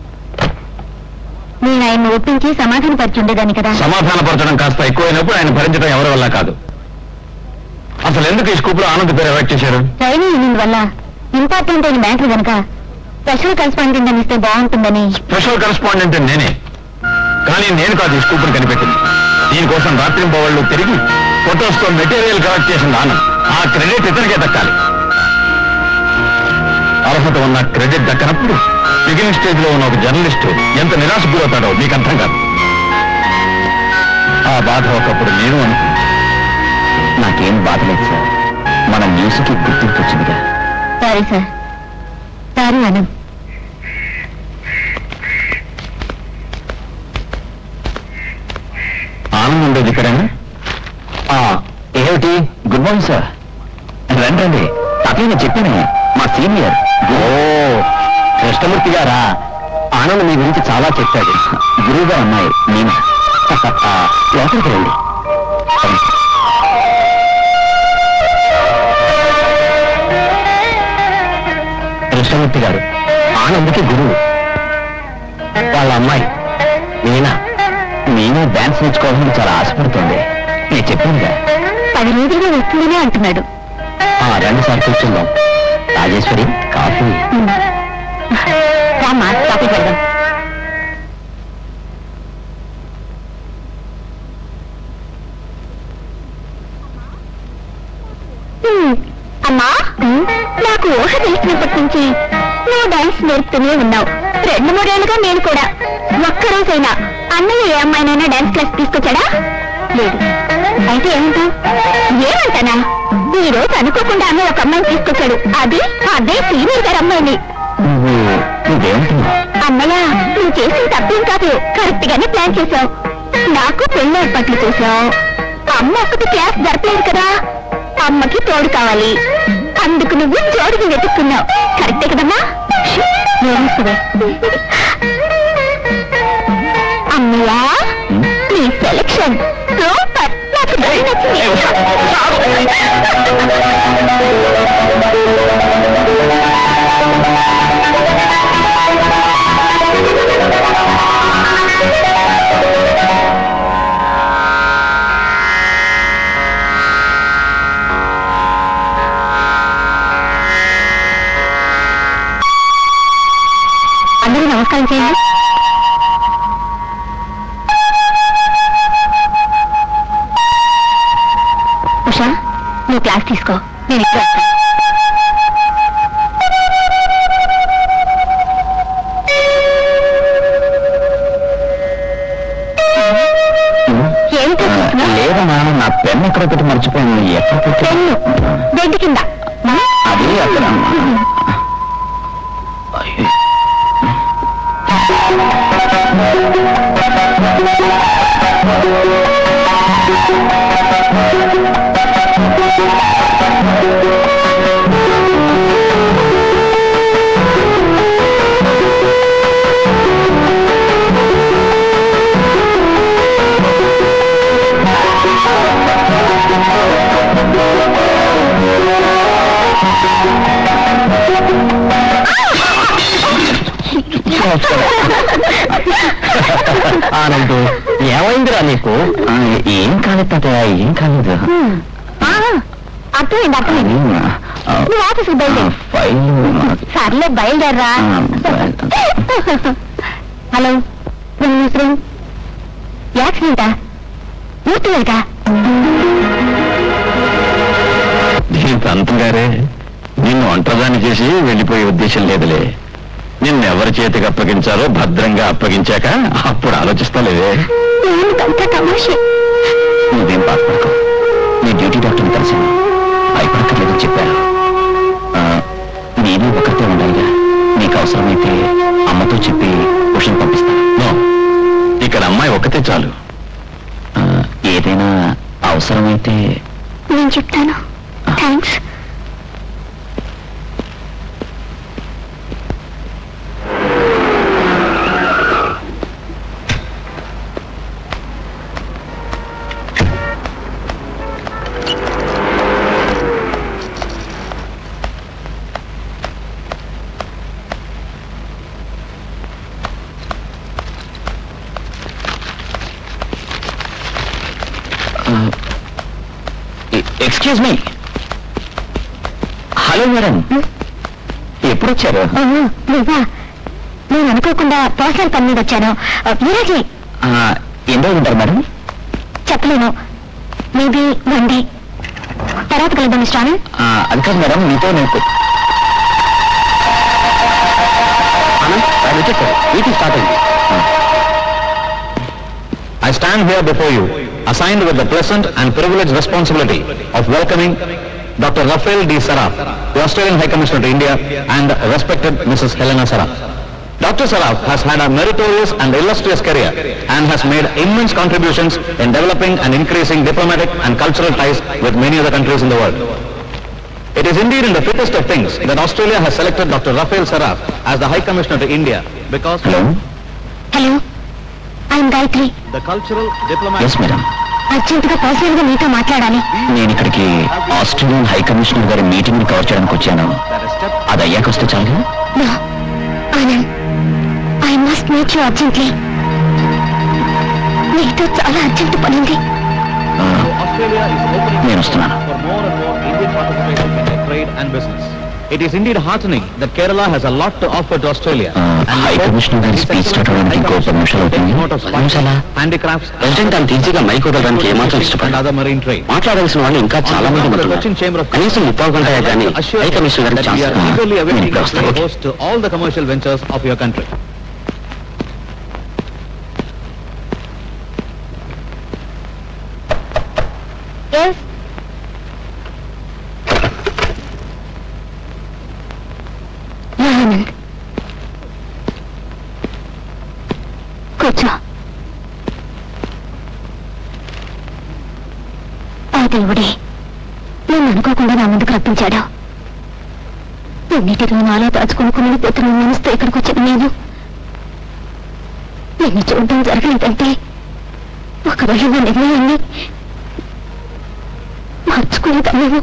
నేను ఆయన్ని ఒప్పించి సమాధాన పరిచి ఉండేదాన్ని కదా సమాధానపరచడం కాస్త ఎక్కువైనప్పుడు ఆయన భరించడం ఎవరి వల్ల కాదు అసలు ఎందుకు ఈ స్కూప్ లో ఆనంద్ పేరు అవాయిడ్ చేశారు ట్రైనింగ్ యూనియన్ వల్ల ఇంపార్టెంట్ అయిన మ్యాటర్ కనుక స్పెషల్ కరెస్పాండెంట్ అని ఇస్తే బాగుంటుందని స్పెషల్ కరెస్పాండెంట్ నేనే కానీ నేను కాదు ఈ స్కూప్ కనిపెట్టింది దీనికోసం రాత్రి పోవాళ్ళు తిరిగి ఫొటోస్ తో మెటీరియల్ కలెక్ట్ చేసిన ఆనంద్ ఆ క్రెడిట్ ఇతనికే దక్కాలి అర్హత ఉన్న క్రెడిట్ దక్కనప్పుడు బిగినింగ్ స్టేజ్ లో ఉన్న ఒక జర్నలిస్ట్ ఎంత నిరాశ గురవుతాడో మీకు అర్థం కాదు ఆ బాధ ఒకప్పుడు నేను అనుకున్నా నాకేం బాధ లేదు సార్ మన న్యూస్ కి గుర్తింపు వచ్చిందిగా సారీ సార్ సారీ అనం ఆనందం ఉండేది ఇక్కడేనా ఏమిటి గుడ్ మార్నింగ్ సార్ రండి రండి తాతయ్య నేను చెప్పాను మా సీనియర్ ఓ కృష్ణమూర్తి గారా ఆనంద్ మీ గురించి చాలా చెప్పాడు గురువుగా ఉన్నాయి నేను లోపలికి రండి కృష్ణమూర్తి గారు ఆనంద్కి గురువు వాళ్ళ అమ్మాయి మీనా మీనా డాన్స్ నేర్చుకోవాలని చాలా ఆశపడుతుంది నేను చెప్పిందిగా పది రోజులుగా వస్తుందనే అంటున్నాడు ఆ రెండు సార్లు కూర్చుందాం రాజేశ్వరి కాఫీ ఉమ్. రామ్మా కాఫీ పెడదాం హ్మ్. అమ్మా నాకు ఊహ తెలిసినప్పటి నుంచి నువ్వు డాన్స్ నేర్పుతూనే ఉన్నావు రెండు మూడేళ్లుగా నేను కూడా ఒక్కరోజైనా అన్నయ్య ఏ అమ్మాయినైనా డాన్స్ క్లాస్ తీసుకొచ్చాడా లేదు అయితే ఏమంటావు ఏమంటానా ఈ రోజు అనుకోకుండా అన్నయ్య ఒక అమ్మాయిని తీసుకొచ్చాడు అది అదే సీనియర్ గారి అమ్మాయిని నువ్వు నువ్వేమంటున్నావు అన్నయ్య నువ్వు చేసిన తప్పేం కాదు కరెక్ట్ గానే ప్లాన్ చేశావు నాకు పెళ్లి ఏర్పాట్లు చేశావు అమ్మ ఒక్కటి క్లాస్ జరపలేదు కదా అమ్మకి తోడు కావాలి అందుకు నువ్వు జోడిని వెతుక్కున్నావు కరెక్టే కదమ్మా ఏమిస్తుంది అమ్మయ్య నీ సెలక్షన్ సూపర్ నాకు బాగా నచ్చింది అందరూ నమస్కారం చేయండి ఉషా నువ్వు క్లాస్ తీసుకో నేను ఇక్కడ వస్తాను ఏమిటి చూస్తున్నావ్? లేదమ్మా నా పెన్ ఎక్కడ పెట్టి మర్చిపోయాను ఎక్కడ పెట్టి పెన్ను బెడ్ కింద అది అక్కడ అయ్యో. ఆనంద్ ఏమైందిరా నీకు ఏం కాలేదు తాతయ్య ఏం కాలేదు ఆ, అర్థమైంది అర్థమైంది నువ్వు ఆఫీస్కి బయలుదేరు ఫైల్ సర్లే బయలుదేరరా ఆ, బయలుదేరు. హలో నమస్కారం యాక్సిడెంటా పూర్తిగా దీని పంతం గారే నిన్ను ఒంటరిదాన్ని చేసి వెళ్ళిపోయే ఉద్దేశం లేదులే నిన్ను ఎవరి చేతికి అప్పగించాలో భద్రంగా అప్పగించాక అప్పుడు ఆలోచిస్తాలేదే ఎందుకంత తమాషే నువ్వేం బాధపడకు నీ డ్యూటీ డాక్టర్ని కలిశాను భయపడక్కర్లేదని చెప్పారు ఆ, నేను ఒకరితే ఉండాలిగా నీకు అవసరమైతే అమ్మతో చెప్పి ఉషను పంపిస్తాను నో ఇక్కడ అమ్మాయి ఒక్కతే చాలు ఆ, ఏదైనా అవసరమైతే నేను చెప్తాను thanks excuse me hello madam ఎప్పుడు వచ్చారు నువ్వా నేను అనుకోకుండా పర్సనల్ పని మీద వచ్చాను ఆ, మీరాజీ ఆ, ఎన్ని రోజులు ఉంటారు మేడం చెప్పలేను మేబీ వన్ డే తర్వాత కలుద్దాం మిస్టర్ ఆనంద్ ఆ, అది కాదు మేడం మీతో నేను కొ- ఆనంద్ ఆయన వచ్చేసారు మీటింగ్ స్టార్ట్ అయింది I stand here before you, assigned with the pleasant and privileged responsibility of welcoming Dr. Rafael D. Saraf, the Australian High Commissioner to India, and respected Mrs. Helena Saraf. Dr. Saraf has had a meritorious and illustrious career and has made immense contributions in developing and increasing diplomatic and cultural ties with many other countries in the world. It is indeed in the fittest of things that Australia has selected Dr. Rafael Saraf as the High Commissioner to India because hello I'm Gayatri the cultural, diplomatic... yes madam అర్జెంటుగా personal గా మీతో మాట్లాడాలి నేను ఇక్కడికి Australian high commissioner గారి meeting cover చేయడానికి వచ్చాను అది అయ్యాక వస్తే చాలుగా No, Anand I must meet you urgently నీతో చాలా అర్జెంట్ పని ఉంది Australia is opening నేను వస్తున్నాను for more and more Indian participation in trade and business. It is indeed heartening that Kerala has a lot to offer to Australia. Uh, High Commissioner గారి speech start అవ్వడానికి ఇంకో పది నిమిషాలు అవుతుంది. పది నిమిషాలా? handicrafts, president అంత ఈజీగా మైక్ వదలడానికి ఏమాత్రం and ఇష్టపడదు other marine trade. మాట్లాడాల్సిన వాళ్ళు ఇంకా చాలా మంది ఉంటున్నారు కనీసం ముప్పై గంట కానీ హై కమిషనర్ గారికి that we chance are eagerly నేను awaiting ఇప్పుడు a వస్తాను free host to all the commercial ventures of your country. Yes Anand కూర్చో ఆ దేవుడే నేను అనుకోకుండా నా ముందుకు రప్పించాడు ఎన్నిటిలో నాలో దాచుకుని కొన్ని పోతున్న మనసుతో ఇక్కడికి వచ్చిన నేను నిన్ను చూడడం జరగలేదంటే ఒకవేళ నా నిర్ణయాన్ని మార్చుకునేదాన్ని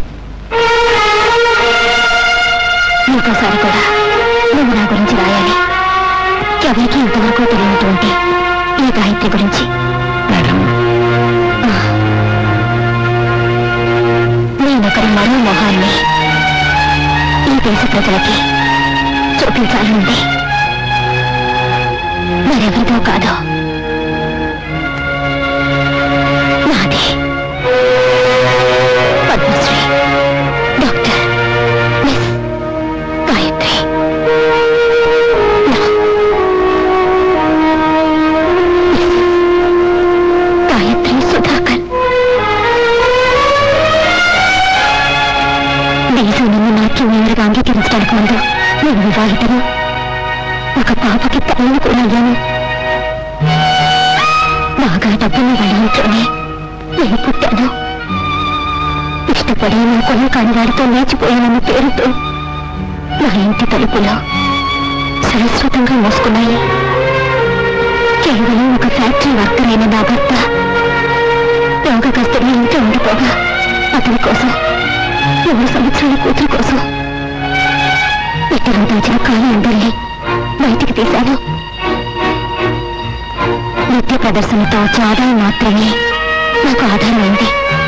ఇంకోసారి కూడా నువ్వు నా గురించి రాయాలి ఎవరికి ఇంతవరకు తెలియనటువంటి ఈ గాయత్రి గురించి మేడం నేనొకరి మరో మొహాన్ని ఈ దేశ ప్రజలకి చూపించాలనుంది మరెవరిదో కాదో నాదే పద్మశ్రీ డాక్టర్ మిస్ గాయత్రి నా మిస్ గాయత్రి సుధాకర్ దేశం నన్ను నాట్యమేయరుగా అంగీకరించడానికి ముందు నేను వివాహితను ఒక పాపకి తల్లిని కూడా అయ్యాను బాగా డబ్బున్న వాళ్ళ ఇంట్లోనే నేను పుట్టాను ఇష్టపడి నా కొన్న కాని వాడితో లేచిపోయానన్న పేరుతో నా ఇంటి తలుపులో సరస్వతంగా మోసుకున్నాయి కేవలం ఒక ఫ్యాక్టరీ వర్కర్ అయిన నా భర్త రోగగ్రస్తుని ఇంట్లో ఉండిపోగా అతని కోసం మూడు సంవత్సరాల కూతురు కోసం ఇద్దరు దాచిన కాలి అందరినీ బయటికి తీశాను నృత్య ప్రదర్శనతో వచ్చే ఆదాయం మాత్రమే నాకు ఆధారమైంది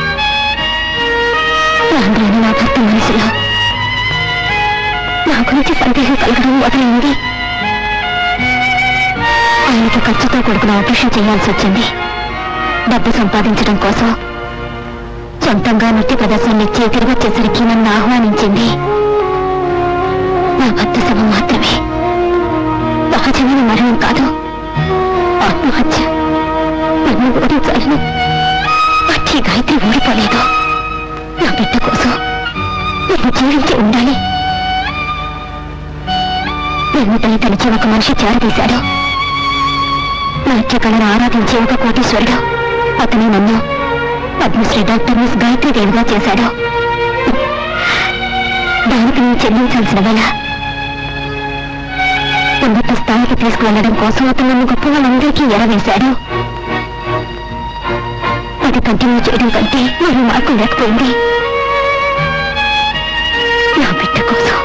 రాను నా భర్త మనసులో నా గురించి సందేహం కలగడం మొదలైంది ఆయనకి ఖర్చుతో కూడుకున్న ఆపరేషన్ చేయాల్సి వచ్చింది డబ్బు సంపాదించడం కోసం సొంతంగా నృత్య ప్రదర్శనలు ఇచ్చి తిరిగి వచ్చేసరికి నన్ను ఆహ్వానించింది నా భర్త శవం మాత్రమే సహజమైన మరణం కాదు ఆత్మహత్య నన్ను ఓడించాలను అట్టి గాయత్రి ఓడిపోలేదు నా బిడ్డ కోసం నేను జీవించి ఉండాలి నన్ను దళితనిచ్చి ఒక మనిషి చేరదీశాడు నాట్య కళను ఆరాధించే ఒక కోటీశ్వరుడు అతని నన్ను పద్మశ్రీ డాక్టర్ మిస్ గాయత్రి దేవిగా చేశాడు దానికి నేను చెల్లించాల్సిన వేళ ఉన్నత స్థాయికి తీసుకువెళ్ళడం కోసం అతను నన్ను గొప్ప వాళ్ళందరికీ ఎరవేశాడు అది కంటిన్యూ చేయడం కంటే మరో మార్గం లేకపోయింది నా బిడ్డ కోసం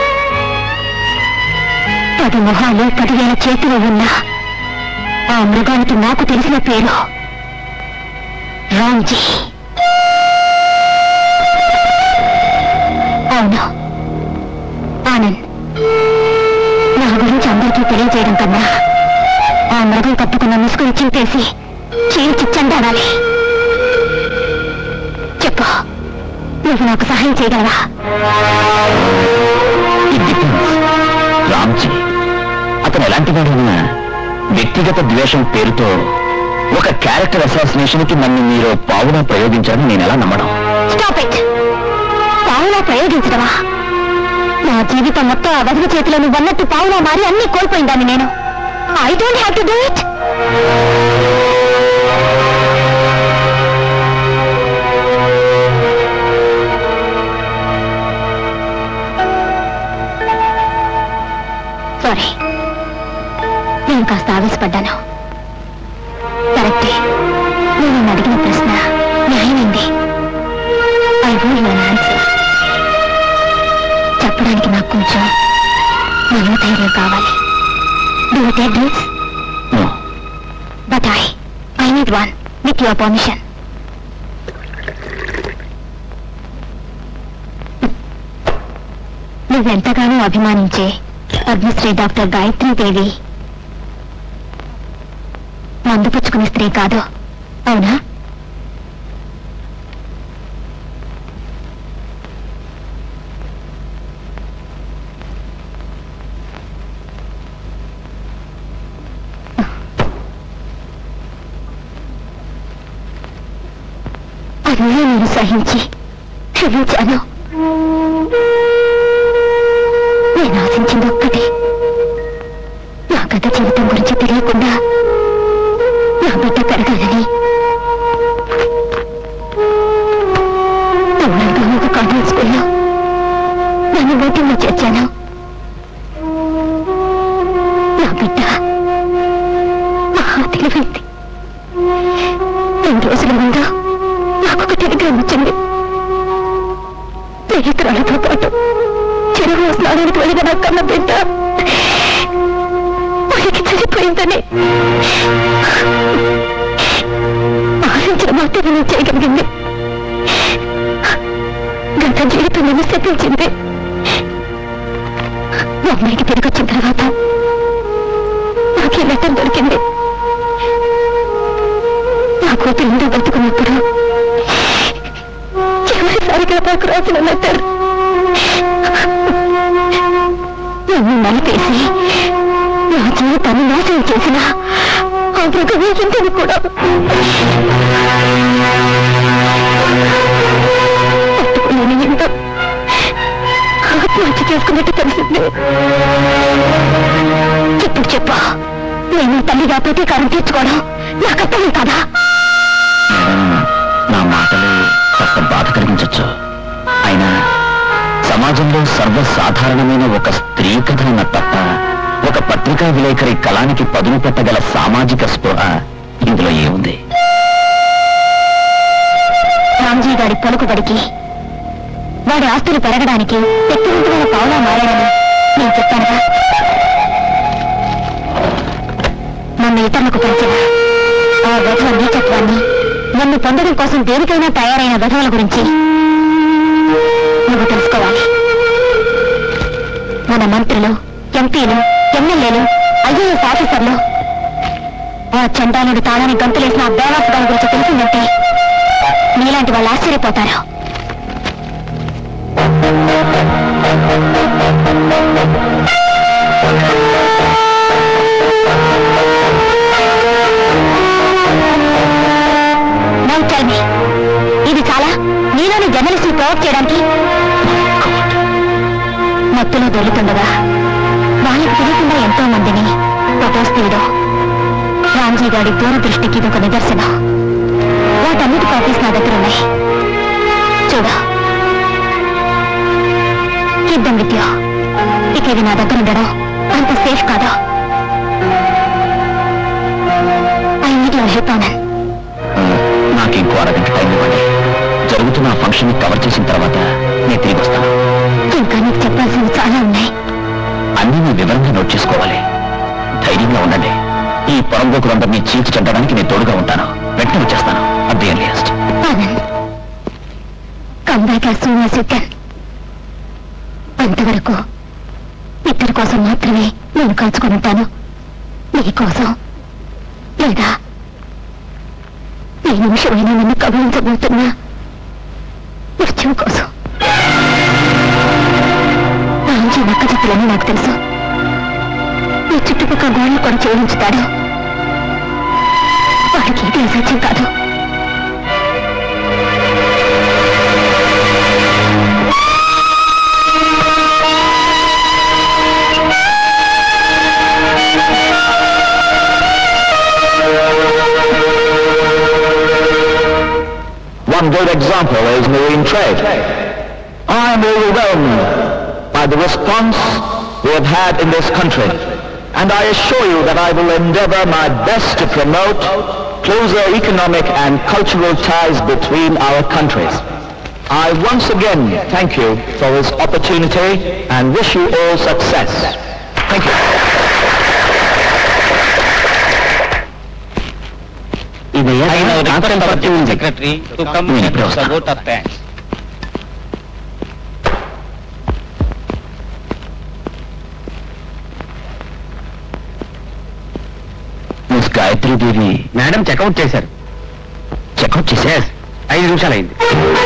పది మొహాలు పదివేల చేతులు ఉన్న ఆ మృగానికి నాకు తెలిసిన పేరు రామ్జీ అవును ఆనంద్ నా గురించి అందరికీ తెలియజేయడం కన్నా ఆ మృగం కట్టుకున్న ముసుగుని చింపేసి చీల్చి చండాడాలి చెప్పు నువ్వు నాకు సహాయం చేయగలవా ఇట్ డిపెండ్స్ రామ్జీ అతను ఎలాంటి వాడైనా వ్యక్తిగత ద్వేషం పేరుతో ఒక క్యారెక్టర్ అసాసినేషన్ కి నన్ను మీరు పావులా ప్రయోగించారని నేను ఎలా నమ్మడం స్టాప్ ఇట్ పావులా ప్రయోగించడమా నా జీవితం మొత్తం ఆ వదిలి చేతిలో నువ్వు అన్నట్టు పావులా మారి అన్ని కోల్పోయిందాన్ని నేను I don't have to do it sorry నేను కాస్త ఆవేశపడ్డాను కరెక్టే నేను నిన్ను అడిగిన ప్రశ్న న్యాయమైంది ఐ వోల్ యువర్ ఆన్సర్ చెప్పడానికి నాకు కొంచెం మనోధైర్యం కావాలి do take drinks No. But I I need one with your permission నువ్వెంతగానో అభిమానించే పద్మశ్రీ డాక్టర్ గాయత్రీ దేవి మందు పుచ్చుకునే స్త్రీ కాదు అవునా అన్నీ నేను సహించి క్షమించాను నేను ఆశించింది ఒక్కటే నా గత జీవితం గురించి తెలియకుండా నా బిడ్డ పెరగాలని దూరంగా ఒక కాన్వెంట్ స్కూల్లో నన్ను ఓటింగ్లో చేర్చాను నా బిడ్డ మహా తెలివైంది రెండు రోజుల ముందు నాకు ఒక టెలిగ్రామ్ వచ్చింది స్నేహితురాలతో పాటు చెరువు స్నానానికి వెళ్ళిన నా కన్న బిడ్డ వారికి చనిపోయిందని ఆశించిన మాత్రమే నేను చేయగలిగింది గత జీవితం నన్ను శపించింది మా అమ్మాయికి తిరిగి వచ్చిన తర్వాత నాకు ఈ లెటర్ దొరికింది నా కూతురు ఇంట్లో బతుకున్నప్పుడు చివరిసారిగా నాకు రాసిన లెటర్ నన్ను నలిపేసి నా జీవితాన్ని నాశనం చేసిన ఆ మృగమే ఇంటిని కూడా పట్టుకులేని ఇంత ఆత్మహత్య చేసుకున్నట్టు తెలిసింది ఇప్పుడు చెప్పు నేను తల్లిగా ప్రతీకారం తీర్చుకోవడం నా కర్తవ్యం కాదా నా మాటలు కాస్త బాధ కలిగించవచ్చు అయినా సమాజంలో సర్వసాధారణమైన ఒక స్త్రీ కథ ఉన్న తప్ప ఒక పత్రికా విలేకరి కళానికి పదును పెట్టగల సామాజిక స్పృహ ఇందులో ఏముంది రామ్జీ గారి పలుకుబడికి వాడి ఆస్తులు పెరగడానికి శక్తివంతమైన పావులా మారాడని నేను చెప్పానుగా నన్ను ఇతరులకు పరిచిన ఆ విధవ నీచత్వాన్ని నన్ను పొందడం కోసం దేనికైనా తయారైన విధవల గురించి నువ్వు తెలుసుకోవాలి మన మంత్రులు ఎంపీలు ఎమ్మెల్యేలు ఐఏఎస్ ఆఫీసర్లు ఆ చండాలుడు తాళాన్ని గంతులేసిన ఆ బేవాస్ గారి గురించి తెలిసిందంటే నీలాంటి వాళ్ళు ఆశ్చర్యపోతారు Now tell me, ఇది చాలా నీలోని జర్నలిస్ట్ ప్రొవోక్ చేయడానికి మత్తులో దొరుకుతుండగా వాళ్ళకి తెలియకుండా ఎంతో మందిని ఫొటోస్ తీయడం రామ్జీ గారి దూరదృష్టికి ఇది ఒక నిదర్శనం వాటన్నిటి కాపీస్ నా దగ్గర ఉన్నాయి చూడు యుద్ధం విద్య ఇక ఇది నా దగ్గర ఉండడం అంత సేఫ్ కాదా I need your help Anand నాకు ఇంకో అరగంట టైం ఇవ్వండి జరుగుతున్న ఆ ఫంక్షన్ కవర్ చేసిన తర్వాత నేను తిరిగి వస్తాను ఇంకా నీకు చెప్పాల్సినవి చాలా ఉన్నాయి అన్నీ మీ వివరంగా నోట్ చేసుకోవాలి ధైర్యంగా ఉండండి ఈ పొరంబోకులందరినీ చీల్చి చెందడానికి నేను తోడుగా ఉంటాను వెంటనే వచ్చేస్తాను at the earliest Anand come back as soon as you can అంతవరకు ఇద్దరి కోసం మాత్రమే నేను కాల్చుకొని ఉంటాను నీ కోసం లేదా ఈ నిమిషమైనా నన్ను కబలించబోతున్నా మృత్యువు కోసం రాంజీ నక్క చెప్పులని నాకు తెలుసు ఈ చుట్టుపక్కల గోడలు కూడా చేయించుతాడు వాడికి ఇది అసాధ్యం కాదు One good example is marine trade. I am overwhelmed by the response we have had in this country, and I assure you that I will endeavor my best to promote closer economic and cultural ties between our countries. I once again thank you for this opportunity and wish you all success. Thank you. I now request our Chief ఉంది. Secretary to come నేను and ఇప్పుడే the వస్తాను. vote of thanks. Gayatridevi madam check out చేశారు check out చేసే ఐదు నిమిషాలు అయింది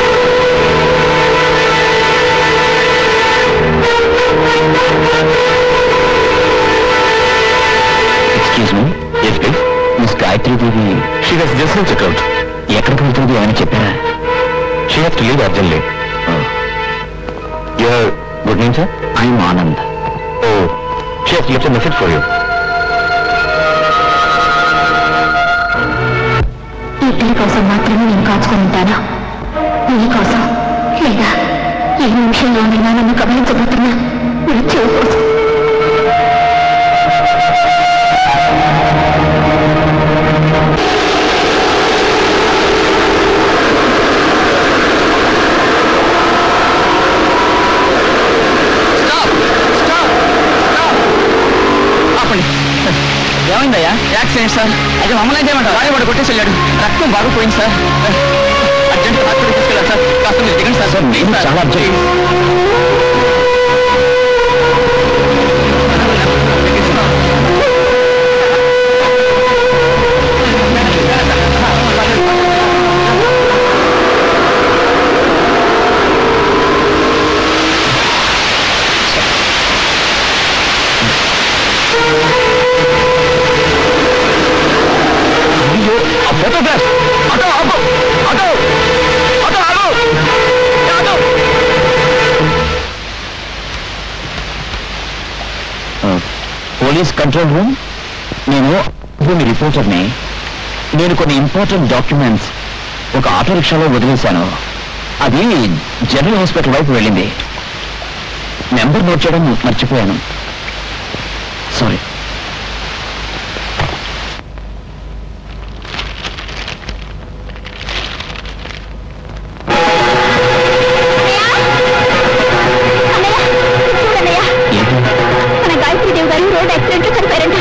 excuse me yes please miss Gayatridevi she has just check out ఎక్కడికి వెళ్తుంది ఏమైనా చెప్పారా she has to leave urgently your good name sir I'm Anand oh she has left message for you ఈ పిల్ల కోసం మాత్రమే నేను కాచుకొని ఉంటానా నీ కోసం లేదా ఏ నిమిషంలోనైనా నన్ను గమనించబోతున్నా నా చెవు కోసం ఏమైందయ్యా యాక్సిడెంట్ సార్ అది మమ్మల్ని చేయమంటారు వాడే వాడు కొట్టేసి వెళ్ళాడు రక్తం బాగా పోయింది సార్ అర్జెంట్ హాస్పిటల్ తీసుకెళ్ళారు సార్ కాస్త మీరు దిగండి సార్ సార్ నేను చాలా అర్జెంట్ అయ్యో ఆ ఫోటోగ్రాఫ్ ఆటో ఆపు ఆటో ఆటో ఆగు ఏ ఆటో పోలీస్ కంట్రోల్ రూమ్ నేను భూమి రిపోర్టర్ని నేను కొన్ని ఇంపార్టెంట్ డాక్యుమెంట్స్ ఒక ఆటో రిక్షాలో వదిలేశాను అది జనరల్ హాస్పిటల్ వైపు వెళ్ళింది నెంబర్ నోట్ చేయడం మర్చిపోయాను సారీ చూడన్నయ్య ఏంటి మన గాయత్రీదేవి గారు రోడ్ యాక్సిడెంట్ లో చనిపోయారంట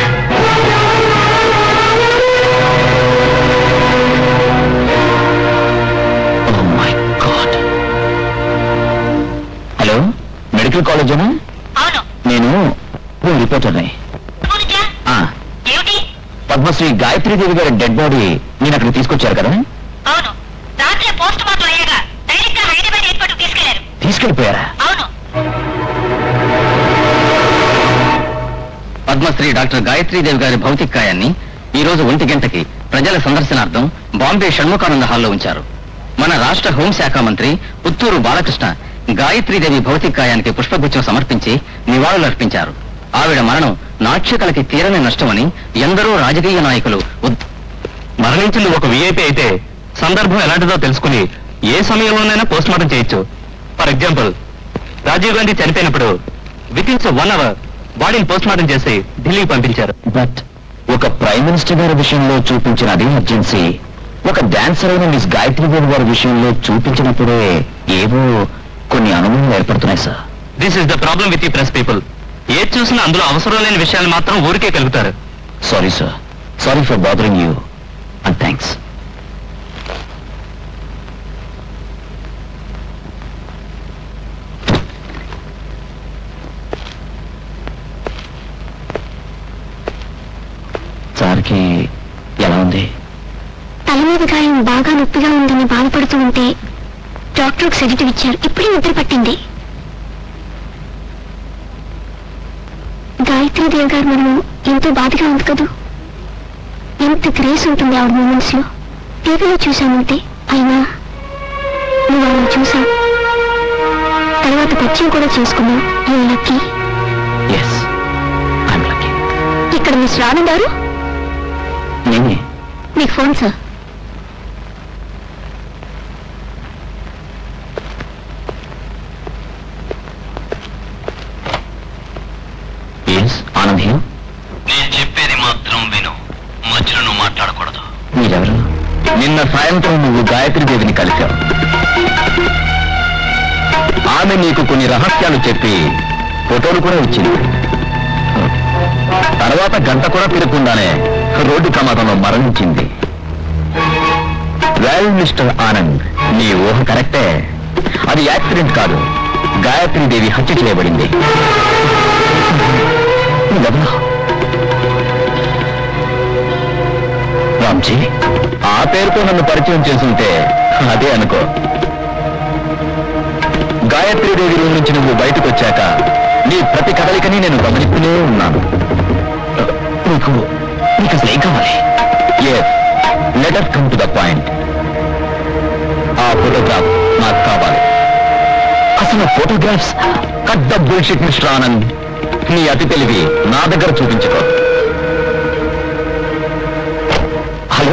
oh my god hello medical కాలేజేనా అవును నేను ఓ రిపోర్టర్ని ఆ, ఏమిటి పద్మశ్రీ గాయత్రీదేవి గారి డెడ్ బాడీ నేను అక్కడికి తీసుకొచ్చారు కదా అవును రాత్రి పోస్ట్ మార్టం అయ్యాక డైరెక్ట్ గా హైదరాబాద్ ఎయిర్పోర్ట్ తీసుకెళ్లారు తీసుకెళ్ళిపోయారా అవును పద్మశ్రీ డాక్టర్ గాయత్రీదేవి గారి భౌతిక కాయాన్ని ఈ రోజు ఒంటి గంటకి ప్రజల సందర్శనార్థం బాంబే షణ్ముఖానంద హాల్లో ఉంచారు మన రాష్ట్ర హోంశాఖ మంత్రి పుత్తూరు బాలకృష్ణ గాయత్రీదేవి భౌతిక కాయానికి పుష్పగుచ్చం సమర్పించి నివాళులర్పించారు ఆవిడ మరణం నాట్యకలకి తీరని నష్టమని ఎందరో రాజకీయ నాయకులు ఉద్- మరణించింది ఒక విఐపి అయితే సందర్భం ఎలాంటిదో తెలుసుకుని ఏ సమయంలోనైనా పోస్ట్ మార్టం చేయొచ్చు ఫర్ ఎగ్జాంపుల్ రాజీవ్ గాంధీ చనిపోయినప్పుడు విత్ ఇన్స్ వన్ అవర్ బాడీని పోస్ట్ మార్టం చేసి ఢిల్లీకి పంపించారు బట్ ఒక ప్రైమ్ మినిస్టర్ గారి విషయంలో చూపించిన అదే అర్జెన్సీ ఒక డాన్సర్ అయిన మిస్ గాయత్రీదేవి గారి విషయంలో చూపించినప్పుడే ఏవో కొన్ని అనుమానాలు ఏర్పడుతున్నాయి sir this is the problem with ఈ ప్రెస్ పీపుల్ ఏది చూసినా అందులో అవసరం లేని విషయాలు మాత్రం ఊరికే కలుగుతారు sorry sir sorry for bothering you and thanks సార్కి ఎలా ఉంది తల మీద గాయం బాగా నొప్పిగా ఉందని బాధపడుతూ ఉంటే డాక్టర్ సెడిటివ్ ఇచ్చారు ఇప్పుడే నిద్ర పట్టింది గాయత్రీదేవి గారు మనం ఎంతో బాధగా ఉంది కదూ ఎంత గ్రేస్ ఉంటుంది ఆవిడ మూమెంట్స్ లో టీవీలో చూశానంతే అయినా నువ్వు ఆవిడ చూసావు తర్వాత పరిచయం కూడా చేసుకున్నావు you lucky yes I'm lucky ఇక్కడ మిస్ రాను గారు నేనే మీకు phone sir yes Anand here నేను చెప్పేది మాత్రం విను మధ్యలో నువ్వు మాట్లాడకూడదు మీరెవరు నిన్న సాయంత్రం నువ్వు గాయత్రి దేవిని కలిశావు ఆమె నీకు కొన్ని రహస్యాలు చెప్పి ఫోటోలు కూడా ఇచ్చింది తర్వాత గంట కూడా తిరగకుండానే రోడ్డు ప్రమాదంలో మరణించింది వెల్ మిస్టర్ ఆనంద్ నీ ఊహ కరెక్టే అది యాక్సిడెంట్ కాదు గాయత్రి దేవి హత్య చేయబడింది నువ్వెవరు? రామ్జీ ఆ పేరుతో నన్ను పరిచయం చేసుంటే అదే అనుకో గాయత్రి దేవి రూమ్ నుంచి నువ్వు బయటకు వచ్చాక నీ ప్రతి కదలికని నేను గమనిస్తూనే ఉన్నాను నీకు నీకు అసలు ఏం కావాలి yes letter come to the point ఆ ఫోటోగ్రాఫ్ నాకు కావాలి అసలు photographs cut the bullshit mister Anand నీ అతి తెలివి నా దగ్గర చూపించుకో హలో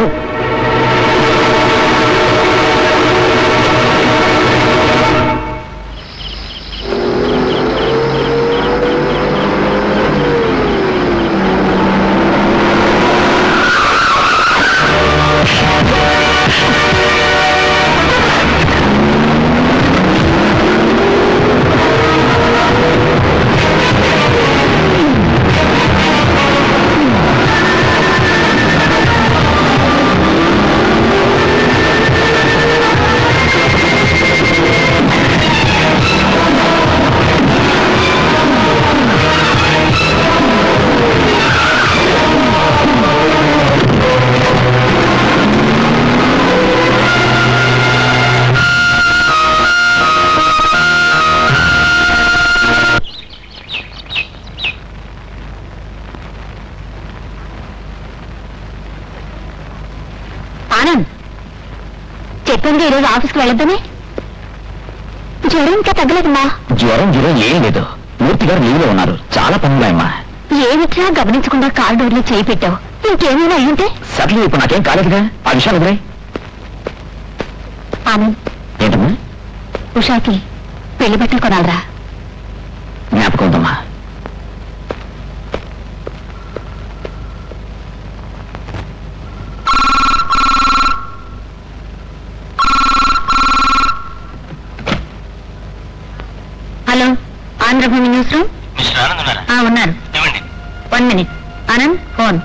ఆనంద్ చెప్పింది ఈరోజు ఆఫీస్కి వెళ్ళొద్దని జ్వరం ఇంకా తగ్గలేదమ్మా జ్వరం జ్వరం ఏం లేదు మూర్తి గారు లీవ్లో ఉన్నారు చాలా పనున్నాయమ్మా ఏమిట్లా గమనించకుండా కార్ డోర్లో చేయి పెట్టావు ఇంకేమైనా అయ్యుంటే సర్లే ఇప్పుడు నాకేం కాలేదుగా ఆ విషయాలు వదిలే ఆనంద్ ఏంటమ్మా ఉషాకి పెళ్లి బట్టలు కొనాలరా జ్ఞాపకం ఉందమ్మా hello Andhrabhoomi news room mister Anand ఉన్నారా ఆ, ఉన్నారు ఇవ్వండి one minute Anand phone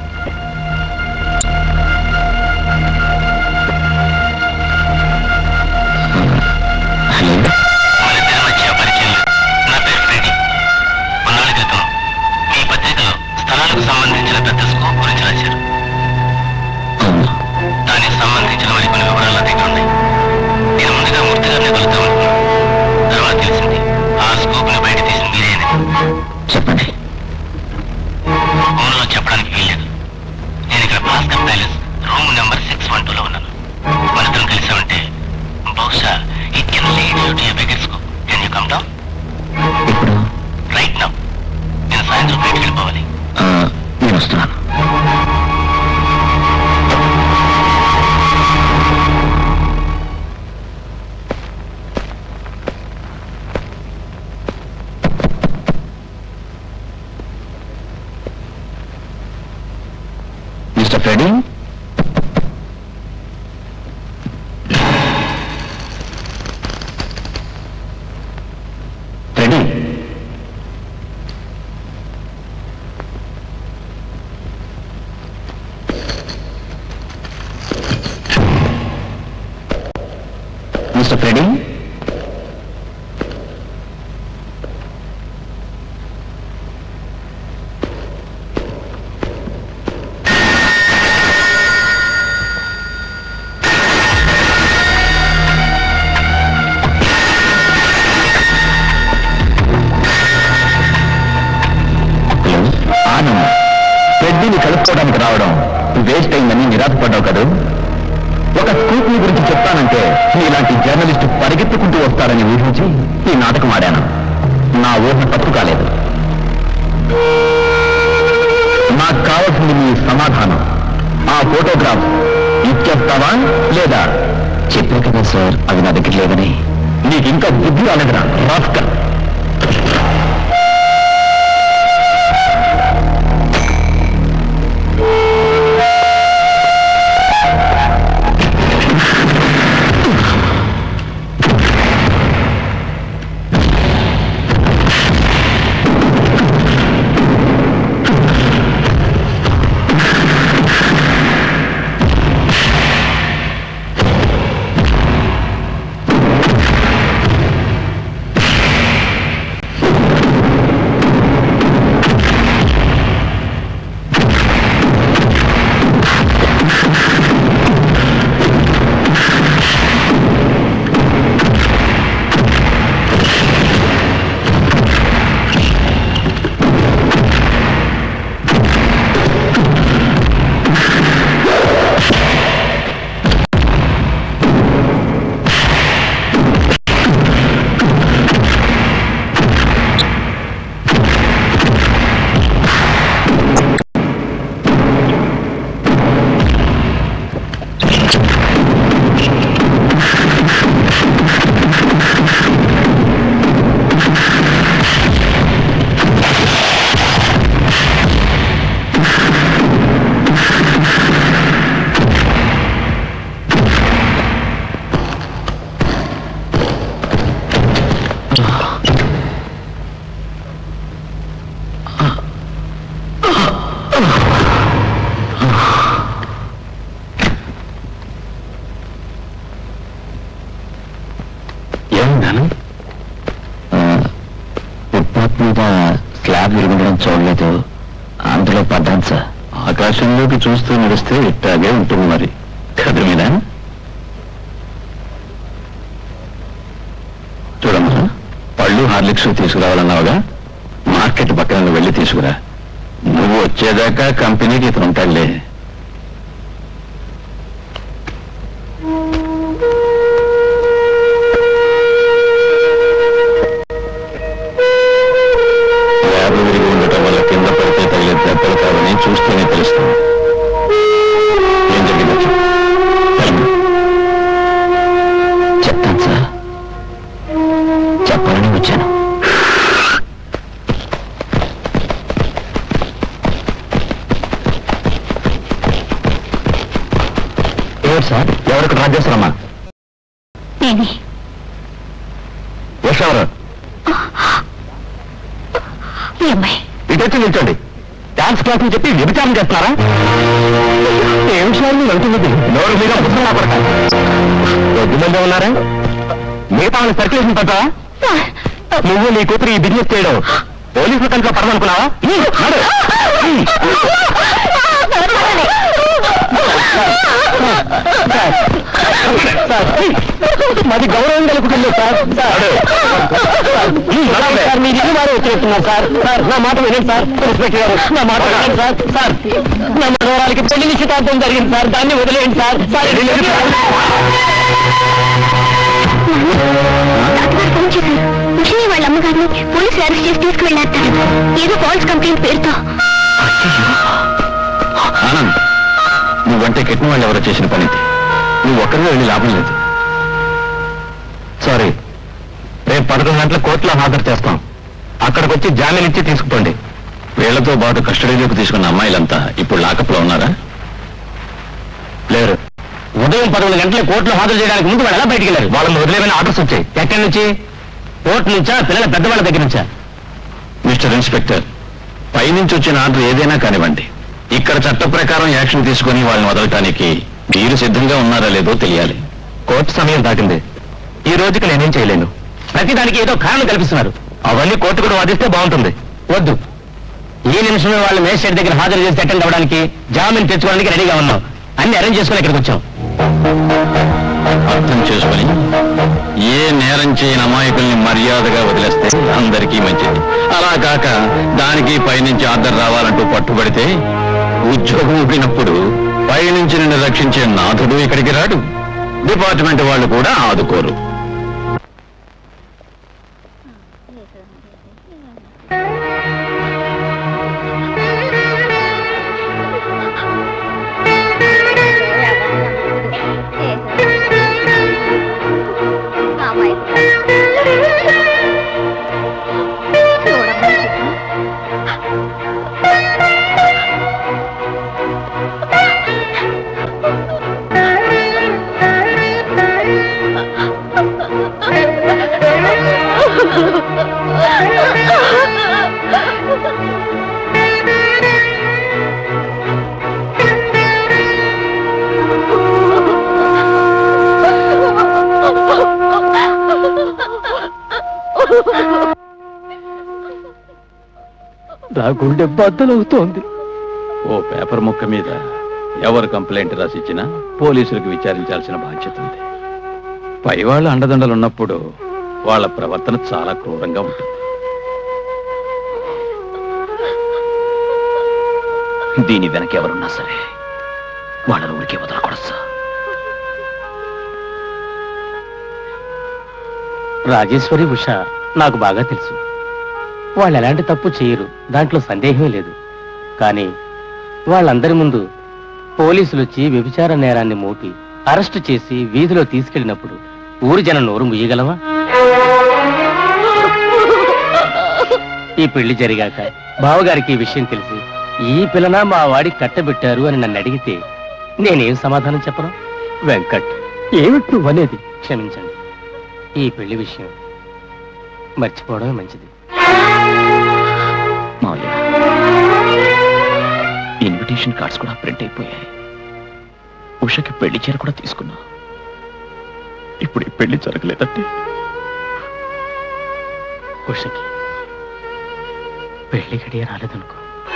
hello మన ఇద్దరి మధ్య పరిచయం లేదు. నా పేరు ఫ్రెడీ కొన్నాళ్ళ క్రితం మీ పత్రికలో స్థలాలకు సంబంధించిన పెద్ద స్కోప్ గురించి రాశారు అవును దానికి సంబంధించిన మరికొన్ని వివరాలు నా దగ్గర ఉన్నాయి నేను ముందుగా మూర్తి గారిని కలుద్దామనుకున్నాను తర్వాత తెలిసింది ఆ స్కోప్ ని బయట తీసిన మీరేనని చెప్పండి ఫోన్లో చెప్పడానికి వీల్లేదు నేను ఇక్కడ Bhaskar palace room number six one టూలో ఉన్నాను మన ఇద్దరం కలిసామంటే బహుశా it can lead you to a bigger scope can you come down ఇప్పుడు రైట్ నౌ నేను సాయంత్రం బయటికి వెళ్ళిపోవాలి ఆ, నేను వస్తున్నాను mister Freddy Freddy mister Freddy hello Anand ఫ్రెడ్డీని కలుపుకోవడానికి రావడం వేస్ట్ అయిందని నిరాశపడ్డావు కదూ ఒక స్కూప్ ని గురించి చెప్తానంటే ఇలాంటి జర్నలిస్ట్ పరిగెత్తుకుంటూ వస్తారని ఊహించి ఈ నాటకం ఆడాను నా ఊహ తప్పు కాలేదు నాకు కావాల్సింది మీ సమాధానం ఆ ఫోటోగ్రాఫ్ ఇచ్చేస్తావా లేదా చెప్పే కదా సార్ అవి నా దగ్గర లేదని నీకు ఇంకా బుద్ధి రాలేదురా రాస్కల్ మీద స్లాబ్ విరుగుండడం చూడలేదు అందులో పడ్డాను సార్ ఆకాశంలోకి చూస్తూ నడిస్తే ఇట్టాగే ఉంటుంది మరి కదా మీద చూడమ్మా పళ్ళు హార్లిక్స్ తీసుకురావాలన్నావుగా మార్కెట్ పక్కన నువ్వు వెళ్ళి తీసుకురా నువ్వు వచ్చేదాకా కంపెనీకి ఇతను ఉంటాడులే ల్యాబ్ విరిగి ఉండటం వల్ల కింద పడితే తగిలే దెబ్బలు కావని చూస్తూనే తెలుస్తుంది ఏం జరిగిందో చెప్పు. చెప్పు. చెప్తాను సార్ చెప్పాలని వచ్చాను ఎవరు సార్ ఎవరికి డ్రా చేస్తారమ్మా నేనే ఎవరు ఈ అమ్మాయి ఇటు వచ్చి నిల్చోండి డాన్స్ క్లాస్ అని చెప్పి వ్యభిచారం చేస్తున్నారా ఏ విషయాన్ని వెళ్తున్నది నోరు మీద పుస్తకం పడక కొద్ది మంది ఉన్నారా మిగతా వాళ్ళని సర్క్యులేషన్ పడ్డావా నువ్వు నీ కూతురు ఈ బిజినెస్ చేయడం పోలీసుల కంట్లో పడమనుకున్నావా హ్మ్, నడు. హ్మ్. మాది గౌరవం కలుగుతుంది సార్ సార్ మీరు ఇల్లు వారు వచ్చేస్తున్నారు సార్ సార్ నా మాట వినండి సార్ ఇన్స్పెక్టర్ గారు నా మాట వినండి సార్ సార్ నా మనవరాలకి పెళ్లి నిశ్చితార్థం జరిగింది సార్ దాన్ని వదిలేయండి సార్ సార్ తాతగారు ఫోన్ చేశారు ఉషిని వాళ్ళ అమ్మగారిని పోలీసులు అరెస్ట్ చేసి తీసుకువెళ్ళారట ఏదో ఫాల్స్ కంప్లైంట్ పేరుతో ఆనంద్ నువ్వంటే కిట్టిన వాళ్ళు ఎవరో చేసిన పని ఇది. నువ్వు ఒక్కరిగా వెళ్ళి లాభం లేదు సారీ రేపు పదకొండు గంటల కోర్టులో హాజరు చేస్తాం అక్కడికి వచ్చి జామీన్ ఇచ్చి తీసుకుపోండి వీళ్లతో పాటు కస్టడీలోకి తీసుకున్న అమ్మాయిలంతా ఇప్పుడు లాకప్లో ఉన్నారా లేరు ఉదయం పదకొండు గంటల కోర్టులో హాజరు చేయడానికి ముందు వాళ్ళు ఎలా బయటికి వెళ్ళారు వాళ్ళని వదిలేమని ఆర్డర్స్ వచ్చాయి ఎక్కడి నుంచి కోర్టు నుంచా పిల్లల పెద్దవాళ్ళ దగ్గర నుంచా మిస్టర్ ఇన్స్పెక్టర్ పైనుంచి వచ్చిన ఆర్డర్ ఏదైనా కానివ్వండి ఇక్కడ చట్ట ప్రకారం యాక్షన్ తీసుకుని వాళ్ళని వదలటానికి మీరు సిద్ధంగా ఉన్నారా లేదో తెలియాలి కోర్టు సమయం దాటింది ఈ రోజుకి నేనేం చేయలేను ప్రతిదానికి ఏదో కారణం కల్పిస్తున్నారు అవన్నీ కోర్టు కూడా వాదిస్తే బాగుంటుంది వద్దు ఈ నిమిషమే వాళ్ళు మేజిస్ట్రేట్ దగ్గర హాజరు చేసి అటెండ్ అవ్వడానికి జామీన్ తెచ్చుకోవడానికి రెడీగా ఉన్నాం అన్ని అరేంజ్ చేసుకుని ఇక్కడికి వచ్చాం అర్థం చేసుకుని ఏ నేరం చేయని అమాయకుల్ని మర్యాదగా వదిలేస్తే అందరికీ మంచిది అలా కాక దానికి పైనుంచి ఆర్డర్ రావాలంటూ పట్టుబడితే ఉద్యోగం ఊపినప్పుడు పైనుంచి నిన్ను రక్షించే నాథుడు ఇక్కడికి రాడు డిపార్ట్మెంట్ వాళ్ళు కూడా ఆదుకోరు నా గుండె బద్దలవుతోంది ఓ పేపర్ ముక్క మీద ఎవరు కంప్లైంట్ రాసిచ్చినా పోలీసులకు విచారించాల్సిన బాధ్యత ఉంది పైవాళ్ళ అండదండలు ఉన్నప్పుడు వాళ్ళ ప్రవర్తన చాలా క్రూరంగా ఉంటుంది దీని వెనక ఎవరున్నా సరే వాళ్ళని ఊరికే వదలకూడదు సార్ రాజేశ్వరి ఉష నాకు బాగా తెలుసు వాళ్ళు ఎలాంటి తప్పు చేయరు దాంట్లో సందేహమే లేదు కానీ వాళ్ళందరి ముందు పోలీసులు వచ్చి వ్యభిచార నేరాన్ని మోపి అరెస్టు చేసి వీధిలో తీసుకెళ్ళినప్పుడు ఊరి జనం నోరు ముయ్యగలవా ఈ పెళ్లి జరిగాక బావగారికి ఈ విషయం తెలిసి ఈ పిల్లన మా వాడికి కట్టబెట్టారు అని నన్ను అడిగితే నేనేం సమాధానం చెప్పను వెంకట్ ఏమిటి నువ్వు అనేది క్షమించండి ఈ పెళ్లి విషయం మర్చిపోవడమే మంచిది మావయ్య ఇన్విటేషన్ కార్డ్స్ కూడా ప్రింట్ అయిపోయాయి ఉషకి పెళ్లి చీర కూడా తీసుకున్నా ఇప్పుడు ఈ పెళ్లి జరగలేదంటే ఉషకి పెళ్లి గడియ రాలేదనుకో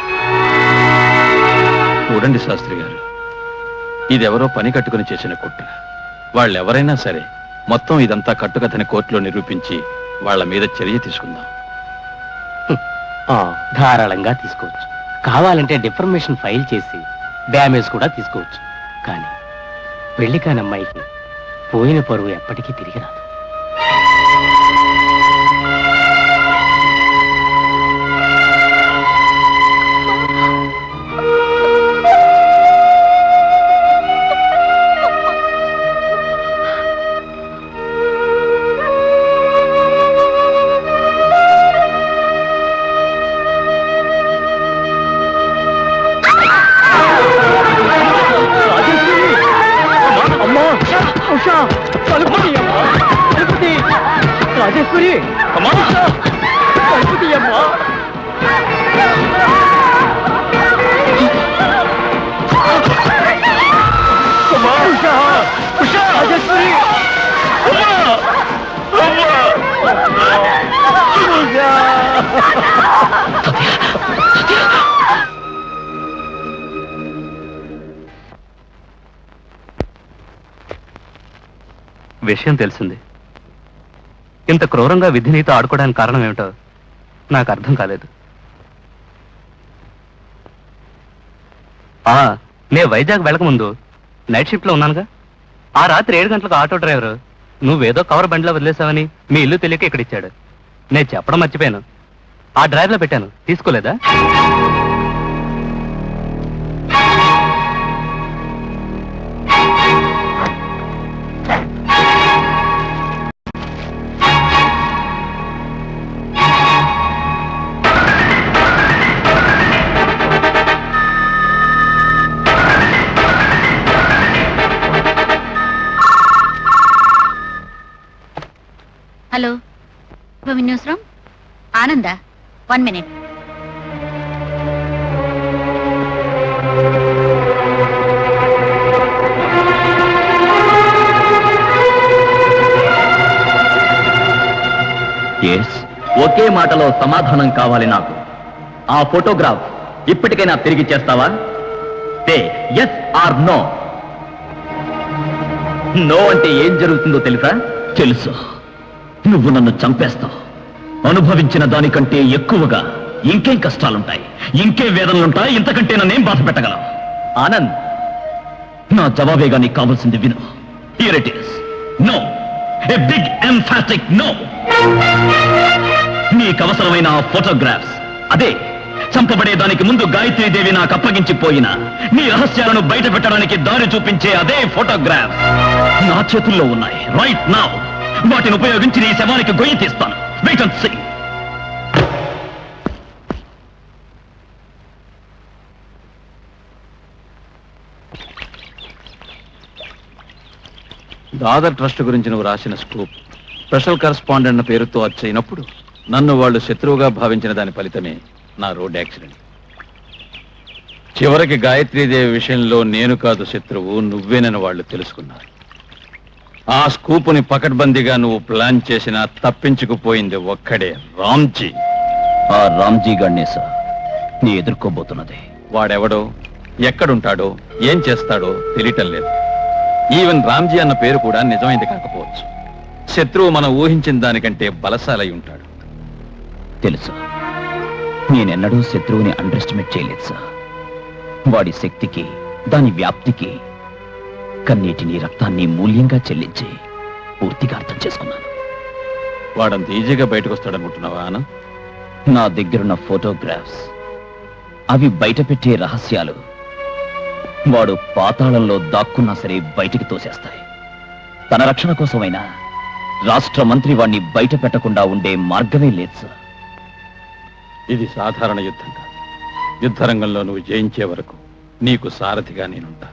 చూడండి శాస్త్రి గారు ఇదెవరో పని కట్టుకుని చేసిన కుట్ర వాళ్ళెవరైనా సరే మొత్తం ఇదంతా కట్టుకథని కోర్టులో నిరూపించి వాళ్ళ మీద చర్య తీసుకుందాం ఆ, ధారాళంగా తీసుకోవచ్చు కావాలంటే డిఫర్మేషన్ ఫైల్ చేసి డ్యామేజ్ కూడా తీసుకోవచ్చు కానీ పెళ్లి కాని అమ్మాయికి పోయిన పరువు ఎప్పటికీ తిరిగి రాదు రాజేశ్వరి విషయం తెలిసింది ఇంత క్రూరంగా విధి నీతో ఆడుకోవడానికి కారణం ఏమిటో నాకు అర్థం కాలేదు ఆ, నే వైజాగ్ వెళ్ళకముందు నైట్ షిఫ్ట్లో ఉన్నానుగా ఆ రాత్రి ఏడు గంటలకు ఆటో డ్రైవర్ నువ్వేదో కవర్ బండిలో వదిలేసావని మీ ఇల్లు తెలియక ఇక్కడ ఇచ్చాడు నేను చెప్పడం మర్చిపోయాను ఆ డ్రైవ్లో పెట్టాను తీసుకోలేదా hello news room Anand one minute yes ఒకే మాటలో సమాధానం కావాలి నాకు ఆ ఫోటోగ్రాఫ్ ఇప్పటికైనా తిరిగి చేస్తావా say yes or no no అంటే ఏం జరుగుతుందో తెలుసా తెలుసు నువ్వు నన్ను చంపేస్తావు అనుభవించిన దానికంటే ఎక్కువగా ఇంకేం కష్టాలుంటాయి ఇంకే వేదనలుంటాయి ఇంతకంటే నన్నేం బాధ పెట్టగలవు ఆనంద్ నా జవాబేగా నీకు కావాల్సింది విను here it is no a big emphatic no నీకు అవసరమైన ఆ ఫోటోగ్రాఫ్స్ అదే చంపబడే దానికి ముందు గాయత్రీదేవి నాకు అప్పగించిపోయిన నీ రహస్యాలను బయట పెట్టడానికి దారి చూపించే అదే ఫోటోగ్రాఫ్ నా చేతుల్లో ఉన్నాయి రైట్ నా వాటిని ఉపయోగించి నీ శవానికి గొయ్యి తీస్తాను wait and see Dadar trust గురించి నువ్వు రాసిన స్కూప్ స్పెషల్ కరస్పాండెంట్ పేరుతో వచ్చైనప్పుడు నన్ను వాళ్ళు శత్రువుగా భావించిన దాని ఫలితమే నా రోడ్ యాక్సిడెంట్ చివరికి గాయత్రీదేవి విషయంలో నేను కాదు శత్రువు నువ్వేనని వాళ్ళు తెలుసుకున్నారు ఆ స్కూపుని పకడ్బందీగా నువ్వు ప్లాన్ చేసినా తప్పించుకుపోయింది ఒక్కడే రామ్జీ ఆ రామ్జీ గణేశ నీ ఎదుర్కోబోతున్నది వాడెవడో ఎక్కడుంటాడో ఏం చేస్తాడో తెలియటం లేదు ఈవెన్ రామ్జీ అన్న పేరు కూడా నిజమైంది కాకపోవచ్చు శత్రువు మనం ఊహించిన దానికంటే బలశాలై ఉంటాడు తెలుసు నేనెన్నడూ శత్రువుని అండర్ ఎస్టిమేట్ చేయలేదు సార్ వాడి శక్తికి దాని వ్యాప్తికి కన్నీటిని రక్తాన్ని మూల్యంగా చెల్లించి పూర్తిగా అర్థం చేసుకున్నాను వాడంత ఈజీగా బయటకు వస్తాడనుకుంటున్నావా ఆనంద్ నా దగ్గరున్న ఫోటోగ్రాఫ్స్ అవి బయట పెట్టే రహస్యాలు వాడు పాతాళంలో దాక్కున్నా సరే బయటికి తోసేస్తాయి తన రక్షణ కోసమైనా రాష్ట్ర మంత్రి వాణ్ణి బయట పెట్టకుండా ఉండే మార్గమే లేదు సార్ ఇది సాధారణ యుద్ధం కాదు యుద్ధరంగంలో నువ్వు జయించే వరకు నీకు సారథిగా నేనుంటా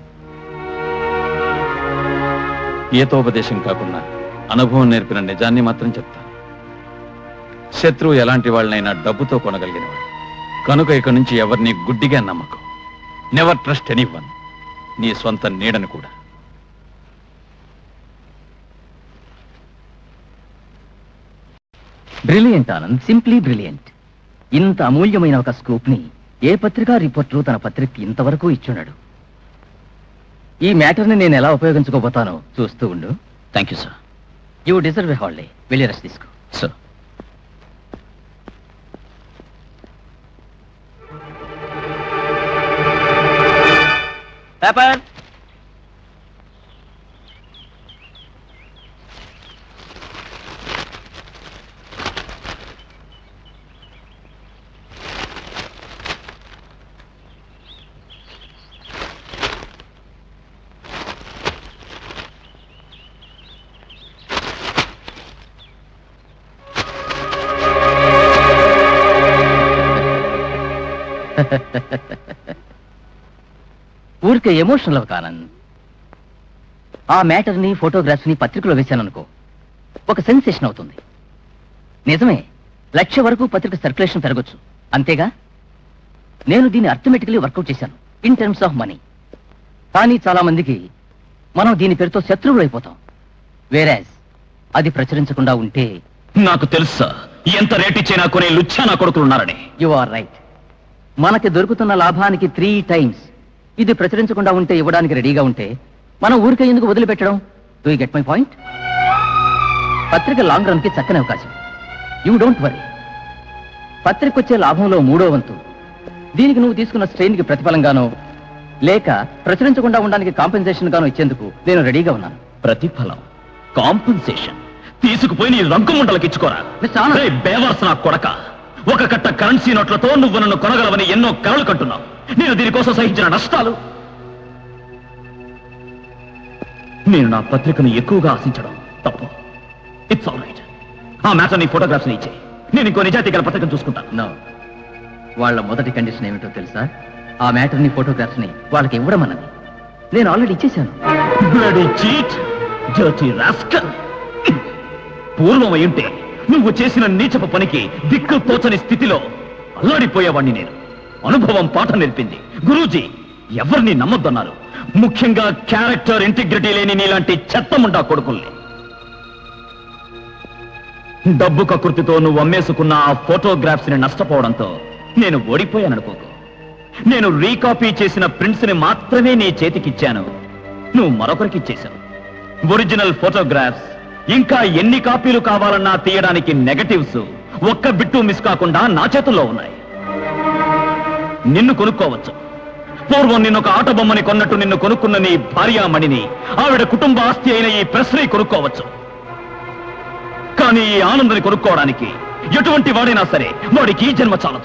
గీతోపదేశం కాకుండా అనుభవం నేర్పిన నిజాన్ని మాత్రం చెప్తాను శత్రువు ఎలాంటి వాళ్ళనైనా డబ్బుతో కొనగలిగినవాడు కనుక ఇక నుంచి ఎవరిని గుడ్డిగా నమ్మకం నెవర్ ట్రస్ట్ ఎనీ వన్ నీ సొంత నీడను కూడా బ్రిలియంట్ ఆనంద్ సింప్లీ బ్రిలియంట్ ఇంత అమూల్యమైన ఒక స్కూప్ ని ఏ పత్రికా రిపోర్టరు తన పత్రికకి ఇంతవరకు ఇచ్చున్నాడు ఈ మ్యాటర్ని నేను ఎలా ఉపయోగించుకోబోతానో చూస్తూ ఉండు thank you sir you deserve holiday వెళ్ళి రెస్ట్ తీసుకో సార్ పేపర్ ఊరికే ఎమోషనల్ అవ్వక ఆనంద్ ఆ మ్యాటర్ని ఫోటోగ్రాఫ్స్ని పత్రికలో వేశాననుకో ఒక సెన్సేషన్ అవుతుంది నిజమే లక్ష వరకు పత్రిక సర్క్యులేషన్ పెరగచ్చు అంతేగా నేను దీన్ని అర్థమెటికలీ వర్కౌట్ చేశాను ఇన్ టర్మ్స్ ఆఫ్ మనీ కానీ చాలా మందికి మనం దీని పేరుతో శత్రువులు అయిపోతాం వేరాజ్ అది ప్రచురించకుండా ఉంటే నాకు తెలుసా ఎంత రేట్ ఇచ్చినా కొనే లుచ్చా నా కొడుకులు ఉన్నారని యు ఆర్ రైట్ మనకి దొరుకుతున్న లాభానికి త్రీ టైమ్స్ ఇది ప్రచురించకుండా ఉంటే ఇవ్వడానికి రెడీగా ఉంటే మనం ఊరికే ఎందుకు వదిలిపెట్టడం do you get my point పత్రిక లాంగ్ రన్ కి చక్కని అవకాశం యూ డోంట్ వరీ పత్రిక వచ్చే లాభంలో మూడో వంతు దీనికి నువ్వు తీసుకున్న స్ట్రెయిన్ కి ప్రతిఫలంగానో లేక ప్రచురించకుండా ఉండడానికి కాంపెన్సేషన్ గానో ఇచ్చేందుకు నేను రెడీగా ఉన్నాను ప్రతిఫలం కాంపన్సేషన్ తీసుకుపోయి నీ రంకు ముండలకి ఇచ్చుకోరా మిస్టర్ ఆనంద్. రేయ్, బేవర్స్ నా కొడక ఒక కట్ట కరెన్సీ నోట్లతో నువ్వు నన్ను కొనగలవని ఎన్నో కలలు కంటున్నావు నేను దీనికోసం సహించిన నష్టాలు నేను నా పత్రికను ఎక్కువగా ఆశించడం తప్పు ఇట్స్ ఆల్ రైట్ ఆ మ్యాటర్ నీ ఫోటోగ్రాఫ్స్ ని ఇచ్చే నేను ఇంకో నిజాయితీ గల పత్రికను చూసుకుంటాను నో వాళ్ళ మొదటి కండిషన్ ఏమిటో తెలుసా ఆ మ్యాటర్ని ఫోటోగ్రాఫ్స్ ని వాళ్ళకి ఇవ్వడం అన్నది నేను ఆల్రెడీ ఇచ్చేశాను బ్లడీ చీట్ డర్టీ రాస్కల్ పూర్వం అయ్యుంటే నువ్వు చేసిన నీచపు పనికి దిక్కు తోచని స్థితిలో అల్లాడిపోయేవాణ్ణి నేను అనుభవం పాఠం నేర్పింది గురూజీ ఎవరిని నమ్మొద్దన్నారు ముఖ్యంగా క్యారెక్టర్ ఇంటిగ్రిటీ లేని నీలాంటి చెత్తముండా కొడుకుల్ని డబ్బు కకృతితో నువ్వు అమ్మేసుకున్న ఆ ఫోటోగ్రాఫ్స్ ని నష్టపోవడంతో నేను ఓడిపోయాననుకోకు నేను రీకాపీ చేసిన ప్రింట్స్ ని మాత్రమే నీ చేతికిచ్చాను నువ్వు మరొకరికి ఇచ్చేశావు ఒరిజినల్ ఫోటోగ్రాఫ్స్ ఇంకా ఎన్ని కాపీలు కావాలన్నా తీయడానికి నెగటివ్స్ ఒక్క బిట్టు మిస్ కాకుండా నా చేతుల్లో ఉన్నాయి నిన్ను కొనుక్కోవచ్చు పూర్వం నిన్ను ఒక ఆట బొమ్మని కొన్నట్టు నిన్ను కొనుక్కున్న నీ భార్యామణిని ఆవిడ కుటుంబ ఆస్తి అయిన ఈ ప్రెస్ని కొనుక్కోవచ్చు కానీ ఈ ఆనందని కొనుక్కోవడానికి ఎటువంటి వాడైనా సరే వాడికి ఈ జన్మ చాలదు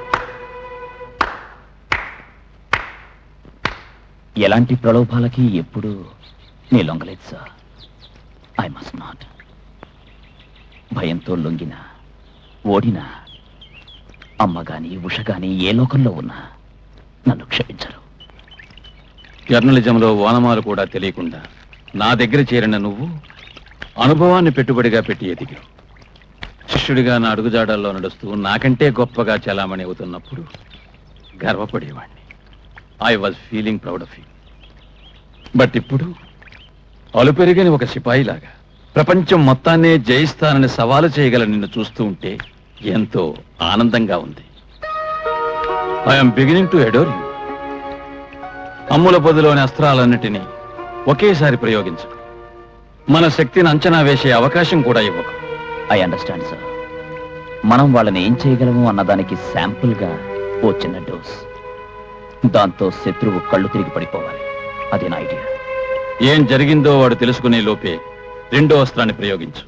ఎలాంటి ప్రలోభాలకి ఎప్పుడు నీ లొంగలేదు సార్ ఐ మస్ట్ నాట్ భయంతో లొంగిన ఓడినా అమ్మ గాని ఉష గాని ఏ లోకంలో ఉన్నా నన్ను క్షమించరు జర్నలిజంలో ఓనమాలు కూడా తెలియకుండా నా దగ్గర చేరిన నువ్వు అనుభవాన్ని పెట్టుబడిగా పెట్టి ఎదిగావు శిష్యుడిగా నా అడుగుజాడల్లో నడుస్తూ నాకంటే గొప్పగా చలామణి అవుతున్నప్పుడు గర్వపడేవాణ్ణి I was feeling proud of you but ఇప్పుడు అలుపెరిగని ఒక సిపాయిలాగా ప్రపంచం మొత్తాన్నే జయిస్తానని సవాలు చేయగల నిన్ను చూస్తూ ఉంటే ఎంతో ఆనందంగా ఉంది I'm beginning to adore you అమ్ముల పొదిలోని అస్త్రాలన్నిటినీ ఒకేసారి ప్రయోగించు మన శక్తిని అంచనా వేసే అవకాశం కూడా ఇవ్వకు ఐ అండర్స్టాండ్ సార్ మనం వాళ్ళని ఏం చేయగలము అన్నదానికి శాంపుల్ గా ఓ చిన్న డోస్ దాంతో శత్రువు కళ్ళు తిరిగి పడిపోవాలి అది నా ఐడియా ఏం జరిగిందో వాడు తెలుసుకునే లోపే రెండో అస్త్రాన్ని ప్రయోగించు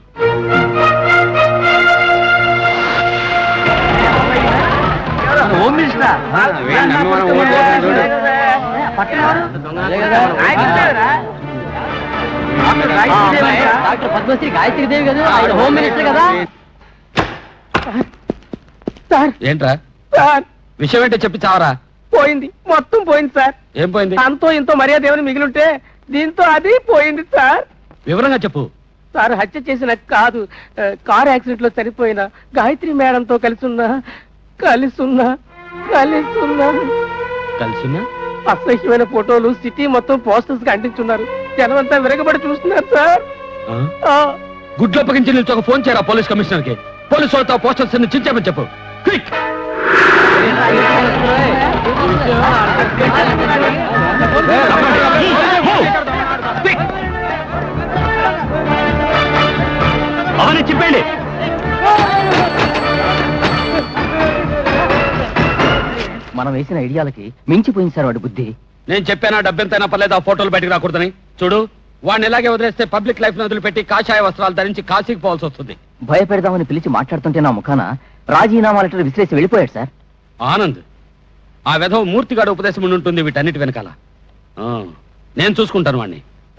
డాక్టర్ పద్మశ్రీ గాయత్రి దేవి కదా ఆయన హోమ్ మినిస్టర్ కదా ఏంట్రా సార్ విషయం ఏంటో చెప్పి చావరా పోయింది మొత్తం పోయింది సార్ ఏం పోయింది అంతో ఇంతో మర్యాద ఏమైనా మిగిలింటే దీంతో అది పోయింది సార్ వివరంగా చెప్పు సార్ హత్య చేసిన కాదు ఆ, కారు యాక్సిడెంట్ లో చనిపోయిన గాయత్రి మేడంతో కలిసి ఉన్నా కలిసి ఉన్నా కలిసి ఉన్నా కలిసినా అసహ్యమైన ఫోటోలు సిటీ మొత్తం పోస్టర్స్ కి అంటించున్నారు జనం అంతా విరగబడి చూస్తున్నారు సార్ ఆ, గుడ్లప్పగించి నుంచి ఒక ఫోన్ చేయరా పోలీస్ కమిషనర్ కి పోలీసు వాళ్ళతో పోస్టర్స్ చించామని చెప్పు క్విక్ అవన్నీ చెప్పండి మనం వేసిన ఐడియాలకి మించిపోయింది సార్ వాడి బుద్ధి నేను చెప్పానా డబ్బెంతైనా పర్లేదు ఆ ఫోటోలు బయటకు రాకూడదని చూడు వాడిని ఇలాగే వదిలేస్తే పబ్లిక్ లైఫ్ వదిలిపెట్టి కాషాయ వస్త్రాలు ధరించి కాశీకి పోవాల్సి వస్తుంది భయపెడదామని పిలిచి మాట్లాడుతుంటే నా ముఖాన రాజీనామా లెటర్ విసిరేసి వెళ్ళిపోయాడు సార్ ఆనంద్ ఆ విధవ మూర్తిగాడు ఉపదేశం ఉండి ఉంటుంది వీటన్నిటి వెనకాల ఆ, నేను చూసుకుంటాను వాణ్ణి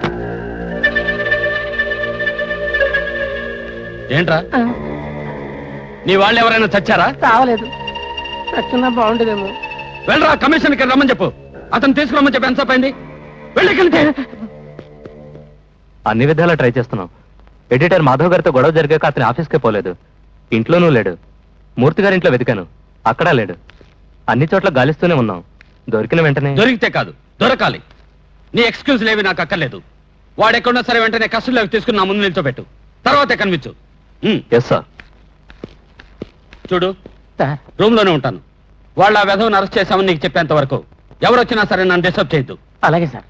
ఏంట్రా నీ వాళ్ళు ఎవరైనా చచ్చారా చావలేదు చచ్చున్నా బాగుండేదేమో వెళ్ళరా కమిషన్ కి రమ్మని చెప్పు అతను తీసుకురమ్మని చెప్పి ఎంత అయింది వెళ్ళి ఇక్కడి నుంచి. అన్ని విధాలా ట్రై చేస్తున్నాం ఎడిటర్ మాధవ్ గారితో గొడవ జరిగాక అతని ఆఫీస్కే పోలేదు ఇంట్లోనూ లేడు మూర్తి గారి ఇంట్లో వెతికాను అక్కడా లేడు అన్ని చోట్ల గాలిస్తూనే ఉన్నాం దొరికిన వెంటనే దొరికితే కాదు దొరకాలి నీ ఎక్స్క్యూజ్ లేవి నాకు అక్కర్లేదు వాడెక్కడున్నా సరే వెంటనే కస్టడీలోకి తీసుకుని నా ముందు నిల్చోబెట్టు తర్వాతే కనిపించు ఉమ్, ఎస్ సార్ చూడు సార్ రూమ్ లోనే ఉంటాను వాళ్ళు ఆ విధవను అరెస్ట్ చేశామని నీకు చెప్పేంత వరకు ఎవరు వచ్చినా సరే నన్ను డిస్టర్బ్ చేయొద్దు అలాగే సార్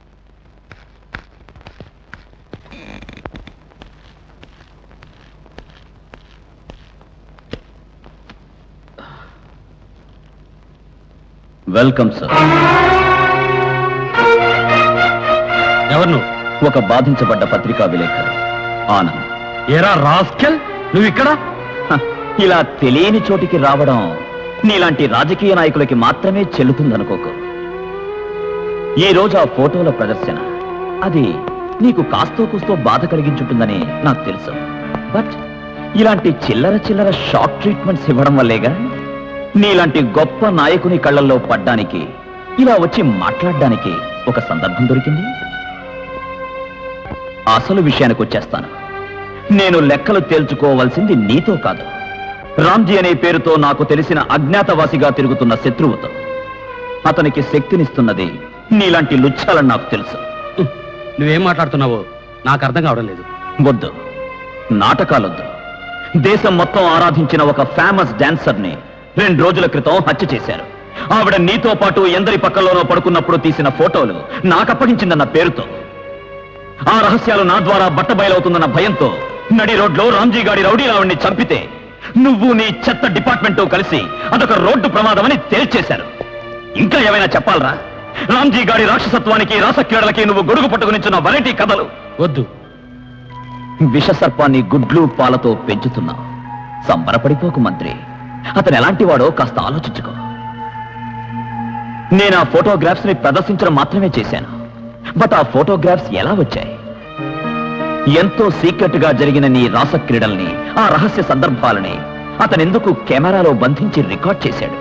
వెల్కమ్ సార్ ఎవరు నువ్వు ఒక బాధించబడ్డ పత్రికా విలేకరు ఆనంద్ ఏరా రాస్కెల్ నువ్వు ఇక్కడ హ, ఇలా తెలియని చోటికి రావడం నీలాంటి రాజకీయ నాయకులకి మాత్రమే చెల్లుతుందనుకోకు ఈ రోజు ఆ ఫోటోల ప్రదర్శన అది నీకు కాస్తో కూస్తో బాధ కలిగించుంటుందని నాకు తెలుసు బట్ ఇలాంటి చిల్లర చిల్లర షాక్ ట్రీట్మెంట్స్ ఇవ్వడం వల్లేగా నీలాంటి గొప్ప నాయకుని కళ్ళల్లో పడ్డానికి ఇలా వచ్చి మాట్లాడడానికి ఒక సందర్భం దొరికింది అసలు విషయానికి వచ్చేస్తాను నేను లెక్కలు తేల్చుకోవలసింది నీతో కాదు రామ్జీ అనే పేరుతో నాకు తెలిసిన అజ్ఞాతవాసిగా తిరుగుతున్న శత్రువుతో అతనికి శక్తినిస్తున్నది నీలాంటి లుచ్చాలని నాకు తెలుసు నువ్వేం మాట్లాడుతున్నావో నాకు అర్థం కావడం లేదు వద్దు నాటకాలొద్దు దేశం మొత్తం ఆరాధించిన ఒక ఫేమస్ డాన్సర్ ని రెండు రోజుల క్రితం హత్య చేశారు ఆవిడ నీతో పాటు ఎందరి పక్కల్లోనో పడుకున్నప్పుడు తీసిన ఫోటోలు నాకప్పగించిందన్న పేరుతో ఆ రహస్యాలు నా ద్వారా బట్టబయలవుతుందన్న భయంతో నడి రోడ్లో రామ్జీ గాడి రౌడీరావుణ్ణి చంపితే నువ్వు నీ చెత్త డిపార్ట్మెంట్తో కలిసి అదొక రోడ్డు ప్రమాదమని తేల్చేశారు ఇంకా ఏమైనా చెప్పాలరా రామ్జీ గాడి రాక్షసత్వానికి రాసక్రీడలకి నువ్వు గొడుగు పట్టుకునిచ్చిన వెరైటీ కథలు వద్దు విషసర్పాన్ని గుడ్లు పాలతో పెంచుతున్నావు సంబరపడిపోకు మంత్రి అతను ఎలాంటి వాడో కాస్త ఆలోచించుకో నేను ఆ ఫోటోగ్రాఫ్స్ ని ప్రదర్శించడం మాత్రమే చేశాను బట్ ఆ ఫోటోగ్రాఫ్స్ ఎలా వచ్చాయి ఎంతో సీక్రెట్ గా జరిగిన నీ రాసక్రీడల్ని ఆ రహస్య సందర్భాలని అతనెందుకు కెమెరాలో బంధించి రికార్డ్ చేశాడు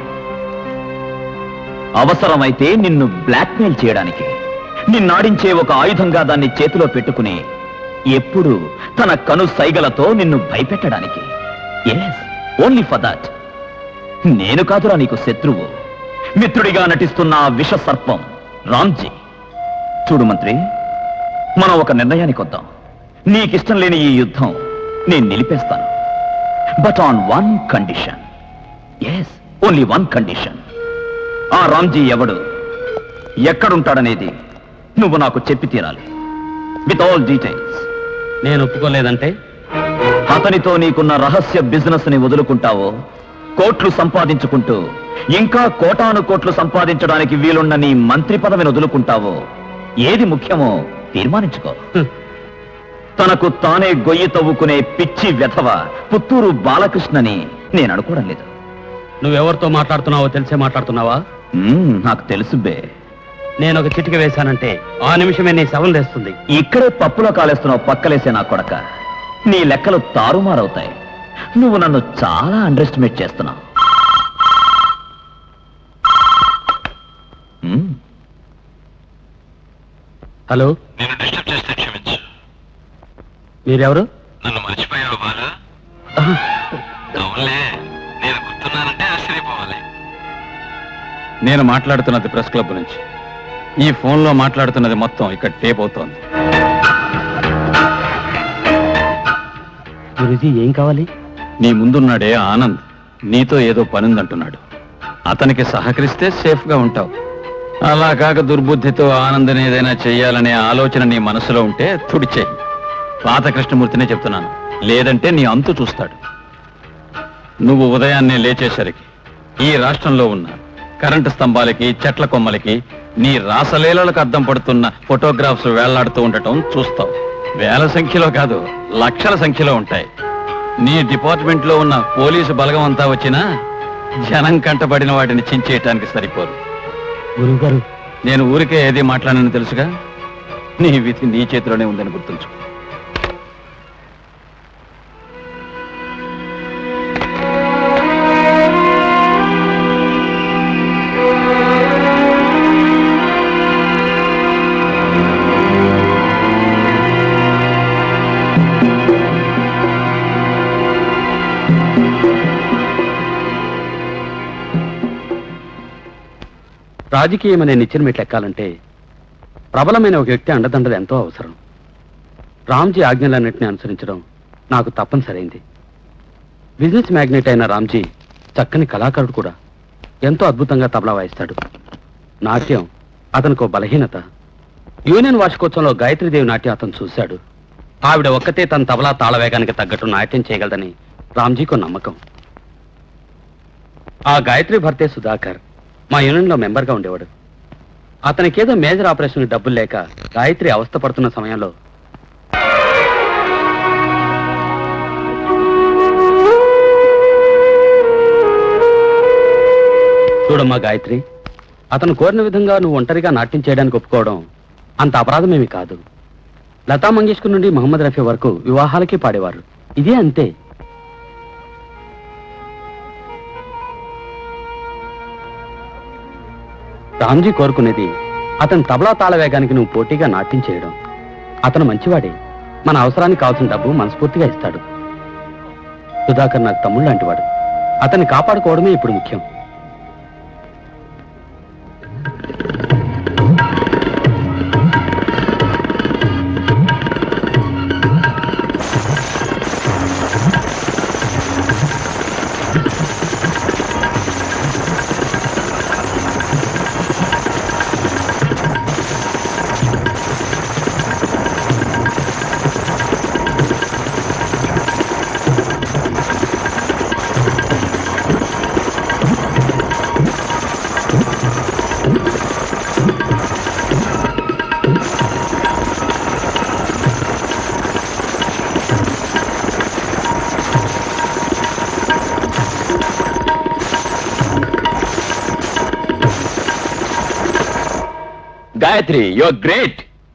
అవసరమైతే నిన్ను బ్లాక్మెయిల్ చేయడానికి నిన్నాడించే ఒక ఆయుధంగా దాన్ని చేతిలో పెట్టుకుని ఎప్పుడు తన కను సైగలతో నిన్ను భయపెట్టడానికి ఎస్ ఓన్లీ ఫర్ దట్ నేను కాదురా నీకు శత్రువు మిత్రుడిగా నటిస్తున్న ఆ విష సర్పం రామ్జీ చూడు మంత్రి మనం ఒక నిర్ణయానికి వద్దాం నీకిష్టం లేని ఈ యుద్ధం నేను నిలిపేస్తాను but on one condition yes only one condition ఆ రామ్జీ ఎవడు ఎక్కడుంటాడనేది నువ్వు నాకు చెప్పి తీరాలి విత్ ఆల్ డీటెయిల్స్ నేను ఒప్పుకోలేదంటే అతనితో నీకున్న రహస్య బిజినెస్ ని వదులుకుంటావో కోట్లు సంపాదించుకుంటూ ఇంకా కోటాను కోట్లు సంపాదించడానికి వీలున్న నీ మంత్రి పదవిని వదులుకుంటావో ఏది ముఖ్యమో తీర్మానించుకో హ్మ్. తనకు తానే గొయ్యి తవ్వుకునే పిచ్చి వెధవ పుత్తూరు బాలకృష్ణని నేను అనుకోవడం లేదు నువ్వెవరితో మాట్లాడుతున్నావో తెలిసే మాట్లాడుతున్నావా మ్మ్, నాకు తెలుసు బే నేను ఒక చిటిక వేశానంటే ఆ నిమిషమే నీ శవం లేస్తుంది ఇక్కడే పప్పులో కాలేస్తున్నావు పక్కలేసే నా కొడక నీ లెక్కలు తారుమారవుతాయి నువ్వు నన్ను చాలా అండర్ ఎస్టిమేట్ చేస్తున్నావు మ్మ్. హలో నేను డిస్టర్బ్ చేస్తే క్షమించు మీరెవరు నన్ను మర్చిపోయావు బాలు అవునులే నేను గుర్తున్నానంటే ఆశ్చర్యపోవాలి నేను మాట్లాడుతున్నది ప్రెస్ క్లబ్ నుంచి ఈ ఫోన్లో మాట్లాడుతున్నది మొత్తం ఇక్కడ టేప్ అవుతోంది గురుజీ ఏం కావాలి నీ ముందున్నాడే ఆనంద్ నీతో ఏదో పనుందంటున్నాడు అతనికి సహకరిస్తే సేఫ్గా ఉంటావు అలా కాక దుర్బుద్ధితో ఆనందం ఏదైనా చెయ్యాలనే ఆలోచన నీ మనసులో ఉంటే తుడిచేయి పాత కృష్ణమూర్తినే చెప్తున్నాను లేదంటే నీ అంతు చూస్తాడు నువ్వు ఉదయాన్నే లేచేసరికి ఈ రాష్ట్రంలో ఉన్న కరెంటు స్తంభాలకి చెట్ల కొమ్మలకి నీ రాసలీలలకు అద్దం పడుతున్న ఫోటోగ్రాఫ్స్ వేళ్లాడుతూ ఉండటం చూస్తావు వేల సంఖ్యలో కాదు లక్షల సంఖ్యలో ఉంటాయి నీ డిపార్ట్మెంట్ లో ఉన్న పోలీసు బలగం అంతా వచ్చినా జనం కంటబడిన వాటిని చించేయటానికి సరిపోదు గురువుగారు నేను ఊరికే ఏది మాట్లాడనని తెలుసుగా నీ విధి నీ చేతిలోనే ఉందని గుర్తుంచు రాజకీయం అనే నిచ్చెన మెట్లు ఎక్కాలంటే ప్రబలమైన ఒక వ్యక్తి అండదండలు ఎంతో అవసరం రామ్జీ ఆజ్ఞలన్నింటినీ అనుసరించడం నాకు తప్పనిసరైంది బిజినెస్ మ్యాగ్నెట్ అయిన రామ్జీ చక్కని కళాకారుడు కూడా ఎంతో అద్భుతంగా తబలా వాయిస్తాడు నాట్యం అతనికి బలహీనత యూనియన్ వార్షికోత్సవంలో గాయత్రీదేవి నాట్యం అతను చూశాడు ఆవిడ ఒక్కతే తన తబలా తాళవేగానికి తగ్గట్టు నాట్యం చేయగలదని రామ్జీకో నమ్మకం ఆ గాయత్రి భర్తే సుధాకర్ మా యూనియన్లో మెంబర్గా ఉండేవాడు అతనికేదో మేజర్ ఆపరేషన్ డబ్బులు లేక గాయత్రి అవస్థ పడుతున్న సమయంలో చూడమ్మా గాయత్రి అతను కోరిన విధంగా నువ్వు ఒంటరిగా నాట్యం చేయడానికి ఒప్పుకోవడం అంత అపరాధమేమి కాదు లతా మంగేష్కర్ నుండి మహమ్మద్ రఫీ వరకు వివాహాలకి పాడేవారు ఇదే అంతే రామ్జీ కోరుకునేది అతని తబలా తాళ వేగానికి నువ్వు పోటీగా నాట్యం చేయడం అతను మంచివాడే మన అవసరానికి కావాల్సిన డబ్బు మనస్ఫూర్తిగా ఇస్తాడు సుధాకర్ నాకు తమ్ముడు లాంటివాడు అతన్ని కాపాడుకోవడమే ఇప్పుడు ముఖ్యం Gayatri your great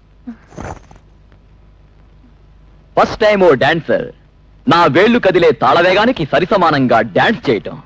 first time oh dancer నా వేళ్లు కదిలే తాళవేగానికి సరిసమానంగా డాన్స్ చేయటం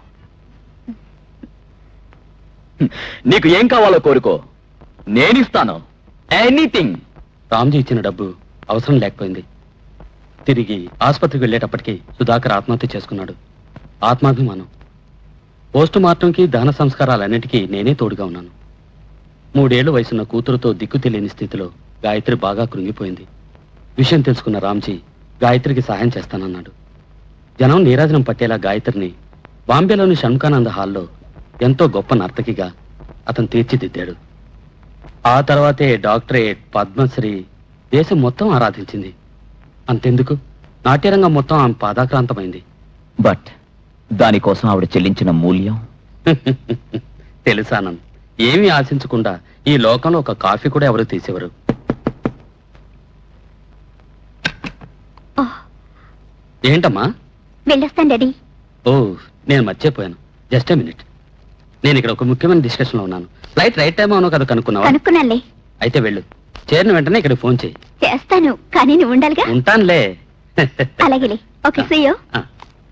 నీకు ఏం కావాలో కోరుకో నేనిస్తాను ఎనీథింగ్ రామ్జీ ఇచ్చిన డబ్బు అవసరం లేకపోయింది తిరిగి ఆసుపత్రికి వెళ్ళేటప్పటికి సుధాకర్ ఆత్మహత్య చేసుకున్నాడు ఆత్మాభిమానం పోస్ట్ మార్టంకి దహన సంస్కారాలన్నిటికీ నేనే తోడుగా ఉన్నాను మూడేళ్లు వయసున్న కూతురుతో దిక్కు తెలియని స్థితిలో గాయత్రి బాగా కృంగిపోయింది విషయం తెలుసుకున్న రామ్జీ గాయత్రికి సహాయం చేస్తానన్నాడు జనం నీరాజనం పట్టేలా గాయత్రిని బాంబేలోని షణ్ముఖానంద హాల్లో ఎంతో గొప్ప నర్తకిగా అతను తీర్చిదిద్దాడు ఆ తర్వాతే డాక్టరేట్ పద్మశ్రీ దేశం మొత్తం ఆరాధించింది అంతెందుకు నాట్యరంగం మొత్తం ఆమె పాదాక్రాంతమైంది బట్ దానికోసం ఆవిడ చెల్లించిన మూల్యం తెలుసానంద్ ఏమీ ఆశించకుండా ఈ లోకంలో ఒక కాఫీ కూడా ఎవరు తీసేవారు ఏంటమ్మా వెళ్ళొస్తాను డాడీ ఓ నేను మర్చిపోయాను జస్ట్ ఏ మినిట్ నేను ఇక్కడ ఒక ముఖ్యమైన డిస్కషన్ లో ఉన్నాను ఫ్లైట్ రైట్ టైం అవునో కదా కనుక్కున్నావా కనుక్కున్నానులే అయితే వెళ్ళు చేరిన వెంటనే ఇక్కడ ఫోన్ చేయి చేస్తాను కానీ నువ్వు ఉండాలిగా ఉంటానులే అలాగేలే ఓకే సీయో ఆ,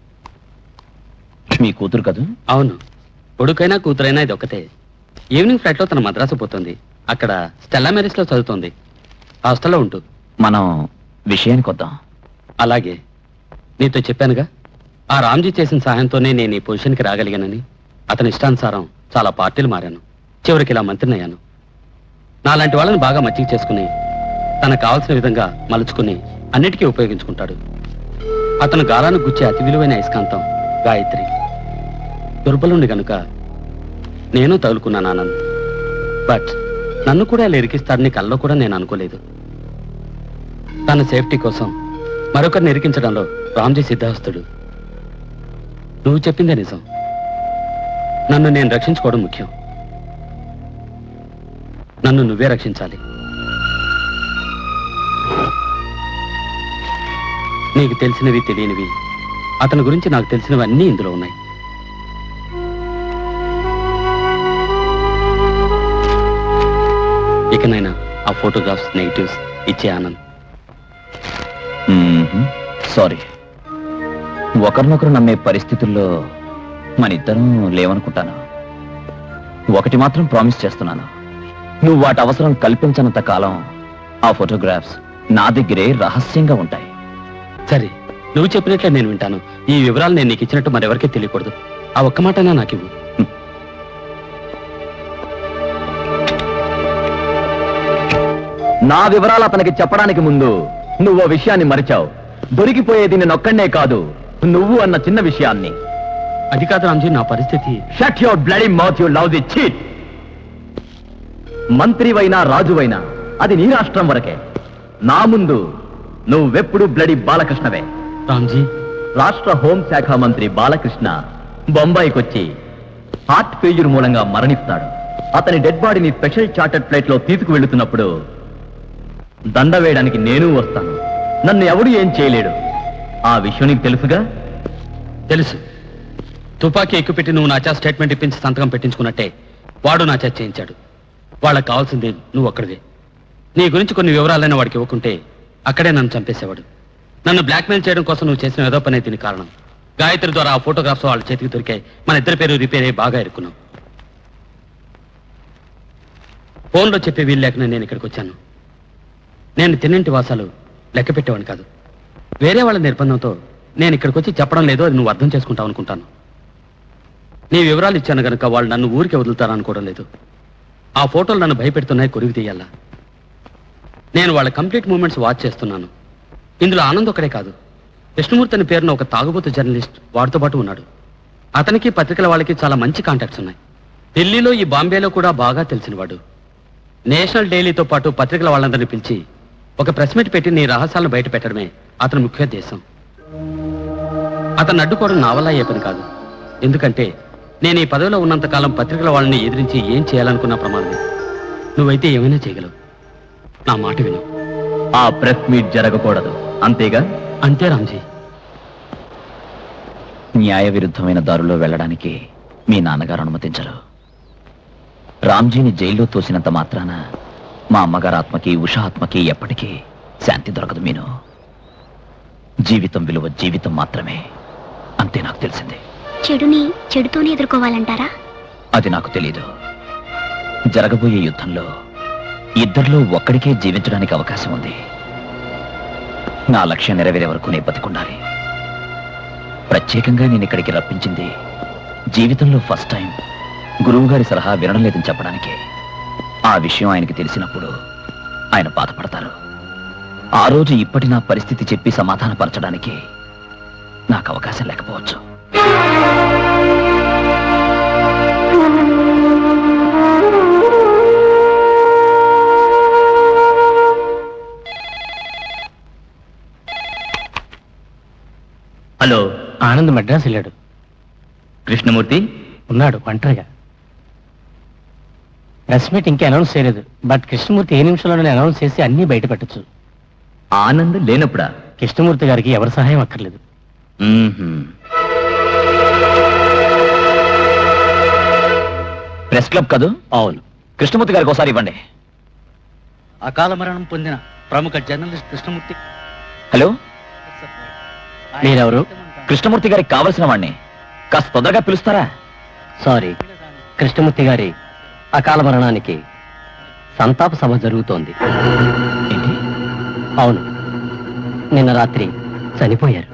మీ కూతురు కదూ అవును కొడుకైనా కూతురైనా ఇది ఒకటే ఈవినింగ్ ఫ్లైట్ లో తన మద్రాసు పోతుంది అక్కడ స్టెల్లా మెరీస్ లో చదువుతోంది హాస్టల్లో ఉంటూ మనం విషయానికి వద్దాం అలాగే నీతో చెప్పానుగా ఆ రామ్జీ చేసిన సహాయంతోనే నేను ఈ పొజిషన్కి రాగలిగానని అతని ఇష్టానుసారం చాలా పార్టీలు మారాను చివరికి ఇలా మంత్రిని అయ్యాను నాలాంటి వాళ్ళని బాగా మచ్చిక చేసుకుని తనకు కావాల్సిన విధంగా మలుచుకుని అన్నిటికీ ఉపయోగించుకుంటాడు అతను గాలాను గుచ్చే అతి విలువైన అయస్కాంతం గాయత్రి దుర్బలుండి గనుక నేను తగులుకున్నాను ఆనంద్ బట్ నన్ను కూడా ఇలా ఇరికిస్తాడని కల్లో కూడా నేను అనుకోలేదు తన సేఫ్టీ కోసం మరొకరిని ఇరికించడంలో రామ్జీ సిద్ధాస్తుడు నువ్వు చెప్పిందే నిజం నన్ను నేను రక్షించుకోవడం ముఖ్యం నన్ను నువ్వే రక్షించాలి నీకు తెలిసినవి తెలియనివి అతని గురించి నాకు తెలిసినవన్నీ ఇందులో ఉన్నాయి ఇకనైనా ఆ ఫోటోగ్రాఫ్స్ నెగిటివ్స్ ఇచ్చే ఆనంద్ సారీ ఒకరినొకరు నమ్మే పరిస్థితుల్లో మన ఇద్దరం లేవనుకుంటాను ఒకటి మాత్రం ప్రామిస్ చేస్తున్నాను నువ్వు వాటి అవసరం కల్పించనంత కాలం ఆ ఫోటోగ్రాఫ్స్ నా దగ్గరే రహస్యంగా ఉంటాయి సరే నువ్వు చెప్పినట్లే నేను వింటాను ఈ వివరాలు నేను నీకు ఇచ్చినట్టు మరెవరికీ తెలియకూడదు ఆ ఒక్క మాటనా నాకు ఇవ్వు నా వివరాలు అతనికి చెప్పడానికి ముందు నువ్వు ఆ విషయాన్ని మరిచావు దొరికిపోయేది నేనొక్కడే కాదు నువ్వు అన్న చిన్న విషయాన్ని అది కాదు రామ్జీ నా పరిస్థితి shut your bloody mouth you love the cheat మంత్రివైనా రాజువైనా అది నీ రాష్ట్రం వరకే నా ముందు నువ్వెప్పుడు బ్లడీ బాలకృష్ణవే రామ్జీ రాష్ట్ర హోంశాఖ మంత్రి బాలకృష్ణ బొంబాయికొచ్చి హార్ట్ ఫెయిల్యూర్ మూలంగా మరణిస్తాడు అతని డెడ్ బాడీని స్పెషల్ చార్టెడ్ ఫ్లైట్ లో తీసుకువెళ్తున్నప్పుడు దండ వేయడానికి నేను వస్తాను నన్ను ఎవడు ఏం చేయలేడు ఆ విషయం నీకు తెలుసుగా తెలుసు తుపాకీ ఎక్కుపెట్టి నువ్వు నా చేత స్టేట్మెంట్ ఇప్పించి సంతకం పెట్టించుకున్నట్టే వాడు నా చేత చేయించాడు వాళ్ళకి కావాల్సింది నువ్వు ఒక్కడివే నీ గురించి కొన్ని వివరాలైనా వాడికి ఇవ్వకుంటే అక్కడే నన్ను చంపేసేవాడు నన్ను బ్లాక్మెయిల్ చేయడం కోసం నువ్వు చేసిన ఏదో పనే దీని కారణం గాయత్రి ద్వారా ఆ ఫోటోగ్రాఫ్స్ వాళ్ళ చేతికి దొరికాయి మన ఇద్దరి పేరు రిపేర్ అయ్యి బాగా ఇరుక్కున్నాం ఫోన్లో చెప్పే వీలు లేకనే నేను ఇక్కడికి వచ్చాను నేను తిన్నింటి వాసాలు లెక్క పెట్టేవాడిని కాదు వేరే వాళ్ళ నిర్బంధంతో నేను ఇక్కడికి వచ్చి చెప్పడం లేదో అది నువ్వు అర్థం చేసుకుంటావు అనుకుంటాను నీ వివరాలు ఇచ్చాను గనుక వాళ్ళు నన్ను ఊరికి వదులుతారనుకోవడం లేదు ఆ ఫోటోలు నన్ను భయపెడుతున్నాయి కొరివి తీయాలా నేను వాళ్ళ కంప్లీట్ మూమెంట్స్ వాచ్ చేస్తున్నాను ఇందులో ఆనంద్ ఒకడే కాదు కృష్ణమూర్తి అని పేరున ఒక తాగుబోతు జర్నలిస్ట్ వాడితో పాటు ఉన్నాడు అతనికి పత్రికల వాళ్ళకి చాలా మంచి కాంటాక్ట్స్ ఉన్నాయి ఢిల్లీలో ఈ బాంబేలో కూడా బాగా తెలిసినవాడు నేషనల్ డైలీతో పాటు పత్రికల వాళ్ళందరినీ పిలిచి ఒక ప్రెస్ మీట్ పెట్టి నీ రహస్యాలను బయట పెట్టడమే అతని ముఖ్యోద్దేశం అతను అడ్డుకోవడం నా వల్ల అయ్యే పని కాదు ఎందుకంటే నేను ఈ పదవిలో ఉన్నంత కాలం పత్రికల వాళ్ళని ఎదిరించి ఏం చేయాలనుకున్న ప్రమాదమే నువ్వైతే ఏమైనా చేయగలవు నా మాట విను ఆ ప్రెస్ మీట్ జరగకూడదు అంతేగా అంతే రామ్జీ న్యాయ విరుద్ధమైన దారిలో వెళ్ళడానికి మీ నాన్నగారు అనుమతించరు రామ్జీని జైల్లో తోసినంత మాత్రాన మా అమ్మగారు ఆత్మకి ఉషా ఆత్మకి ఎప్పటికీ శాంతి దొరకదు మీను జీవితం విలువ జీవితం మాత్రమే అంతే నాకు తెలిసింది చెడుని చెడుతోనే ఎదుర్కోవాలంటారా అది నాకు తెలీదు జరగబోయే యుద్ధంలో ఇద్దరిలో ఒక్కడికే జీవించడానికి అవకాశం ఉంది నా లక్ష్యం నెరవేరే వరకు నేను బతికుండాలి ప్రత్యేకంగా నేను ఇక్కడికి రప్పించింది జీవితంలో ఫస్ట్ టైం గురువుగారి సలహా వినడం లేదని చెప్పడానికి ఆ విషయం ఆయనకి తెలిసినప్పుడు ఆయన బాధపడతారు ఆ రోజు ఇప్పటి నా పరిస్థితి చెప్పి సమాధానపరచడానికి నాకు అవకాశం లేకపోవచ్చు హలో ఆనంద్ మద్రాస్ వెళ్ళాడు కృష్ణమూర్తి ఉన్నాడు ఒంటరిగా ప్రెస్ మీట్ ఇంకా అనౌన్స్ చేయలేదు బట్ కృష్ణమూర్తి ఏ నిమిషంలోనే అనౌన్స్ చేసి అన్ని బయట పెట్టచ్చు ఆనంద్ లేనప్పుడా కృష్ణమూర్తి గారికి ఎవరి సహాయం అక్కర్లేదు మ్మ్హ్మ్. ప్రెస్ క్లబ్ కదూ అవును కృష్ణమూర్తి గారికి ఒకసారి ఇవ్వండి అకాల మరణం పొందిన ప్రముఖ జర్నలిస్ట్ కృష్ణమూర్తి హలో మీరెవరు కృష్ణమూర్తి గారికి కావలసిన వాడిని కాస్త తొందరగా పిలుస్తారా సారీ కృష్ణమూర్తి గారి అకాల మరణానికి సంతాప సభ జరుగుతోంది ఏంటి అవును నిన్న రాత్రి చనిపోయారు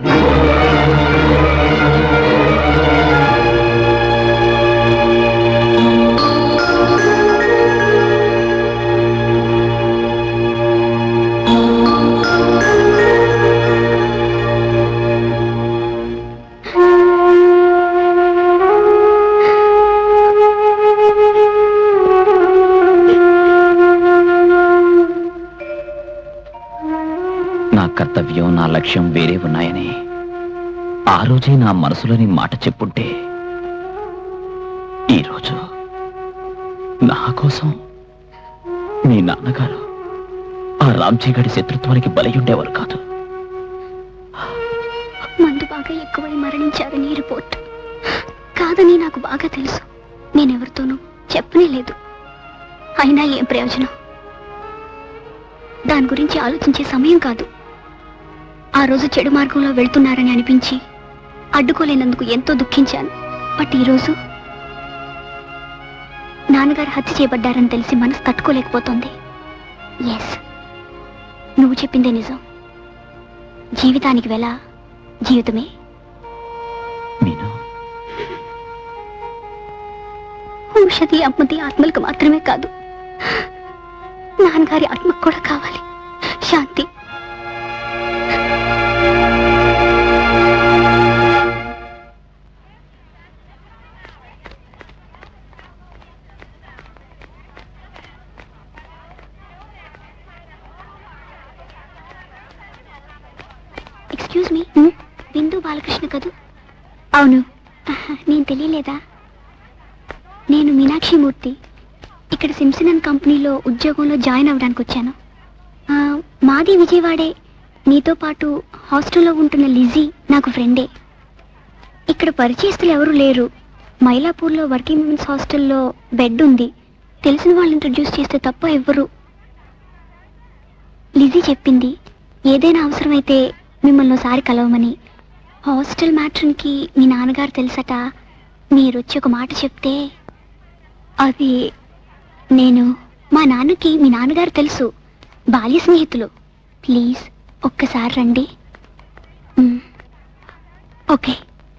కర్తవ్యం నా లక్ష్యం వేరే ఉన్నాయని ఆ రోజే నా మనసులోని మాట చెప్పుంటే ఈరోజు నా కోసం మీ నాన్నగారు ఆ రామ్జీ గడి శత్రుత్వానికి బలి ఉండేవారు కాదు మందు బాగా ఎక్కువై మరణించారని ఈ రిపోర్ట్ కాదని నాకు బాగా తెలుసు నేనెవరితోనూ చెప్పనే లేదు అయినా ఏం ప్రయోజనం దాని గురించి ఆలోచించే సమయం కాదు ఆ రోజు చెడు మార్గంలో వెళ్తున్నారని అనిపించి అడ్డుకోలేనందుకు ఎంతో దుఃఖించాను బట్ ఈరోజు నాన్నగారు హత్య చేయబడ్డారని తెలిసి మనసు తట్టుకోలేకపోతోంది ఎస్ నువ్వు చెప్పిందే నిజం జీవితానికి వెల జీవితమే మీను ఔషధి అమ్మది ఆత్మలకు మాత్రమే కాదు నాన్నగారి ఆత్మకు కూడా కావాలి శాంతి ఎక్స్క్యూజ్ మీ బిందు బాలకృష్ణ కదూ అవును నేను తెలియలేదా నేను మీనాక్షి మూర్తి ఇక్కడ సిమ్సన్ అండ్ కంపెనీలో ఉద్యోగంలో జాయిన్ అవ్వడానికి వచ్చాను ఆ, మాది విజయవాడే నీతో పాటు హాస్టల్లో ఉంటున్న లిజీ నాకు ఫ్రెండే ఇక్కడ పరిచయస్తులు ఎవరు లేరు మైలాపూర్లో వర్కింగ్ ఉమెన్స్ హాస్టల్లో బెడ్ ఉంది తెలిసిన వాళ్ళు ఇంట్రడ్యూస్ చేస్తే తప్ప ఎవ్వరు లిజీ చెప్పింది ఏదైనా అవసరమైతే మిమ్మల్ని ఒకసారి కలవమని హాస్టల్ మ్యాట్రన్కి మీ నాన్నగారు తెలుసట మీరు వచ్చి ఒక మాట చెప్తే అది నేను మా నాన్నకి మీ నాన్నగారు తెలుసు బాల్య స్నేహితులు ప్లీజ్ ఒక్కసారి రండి మ్, ఓకే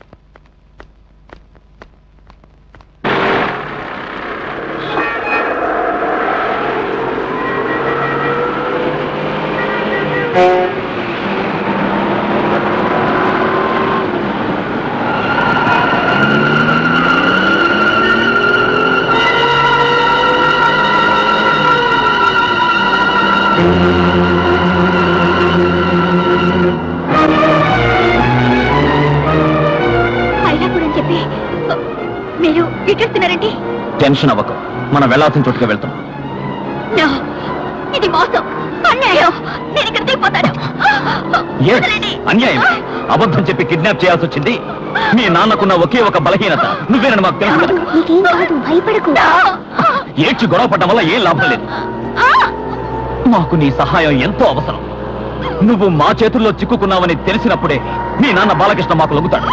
మైలాపూర్ అని చెప్పి మీరు ఇటొస్తున్నారండి టెన్షన్ అవ్వకు మనం వెళ్ళాల్సిన చోటుకి వెళ్తున్నాం No, ఇది మోసం అన్యాయం నేను ఇక్కడ దిగిపోతాను Yes, వదలండి. అన్యాయం అబద్ధం చెప్పి కిడ్నాప్ చేయాల్సి వచ్చింది మీ నాన్నకున్న ఒకే ఒక బలహీనత నువ్వేనని మాకు తెలుసు కాదు కనుక. నీకేం కాదు భయపడకు ఏడ్చి గొడవ పడ్డం వల్ల ఏం లాభం లేదు మాకు నీ సహాయం ఎంతో అవసరం నువ్వు మా చేతుల్లో చిక్కుకున్నావని తెలిసినప్పుడే మీ నాన్న బాలకృష్ణ మాకు లొంగుతాడు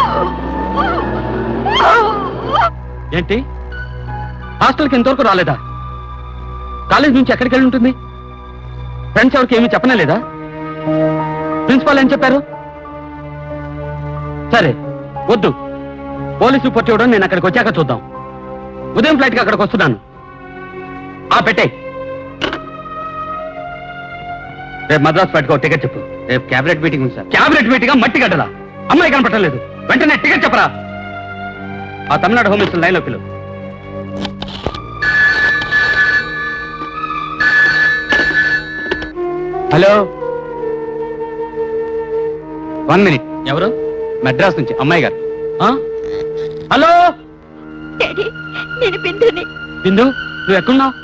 ఏంటి హాస్టల్కి ఇంతవరకు రాలేదా కాలేజ్ నుంచి ఎక్కడికి వెళ్ళి ఉంటుంది ఫ్రెండ్స్ ఎవరికి ఏమీ చెప్పనే లేదా ప్రిన్సిపాల్ ఏం చెప్పారు సరే వద్దు పోలీసు రిపోర్ట్ ఇవ్వడం నేను అక్కడికి వచ్చాక చూద్దాం ఉదయం ఫ్లైట్కి అక్కడికి వస్తున్నాను ఆ పెట్టే రేపు మద్రాస్ ఫ్లైట్కి టికెట్ చెప్పు రేపు క్యాబినెట్ మీటింగ్ ఉంది సార్ క్యాబినెట్ మీటింగ్ మట్టి గడ్డలా అమ్మాయి కనపట్టలేదు వెంటనే టికెట్ చెప్పరా ఆ తమిళనాడు హోమ్ మినిస్టర్ లైన్లో పిలువు హలో వన్ మినిట్ ఎవరు మద్రాస్ నుంచి అమ్మాయి గారు ఆ? హలో డాడీ నేను బిందుని బిందు నువ్వు ఎక్కడున్నావు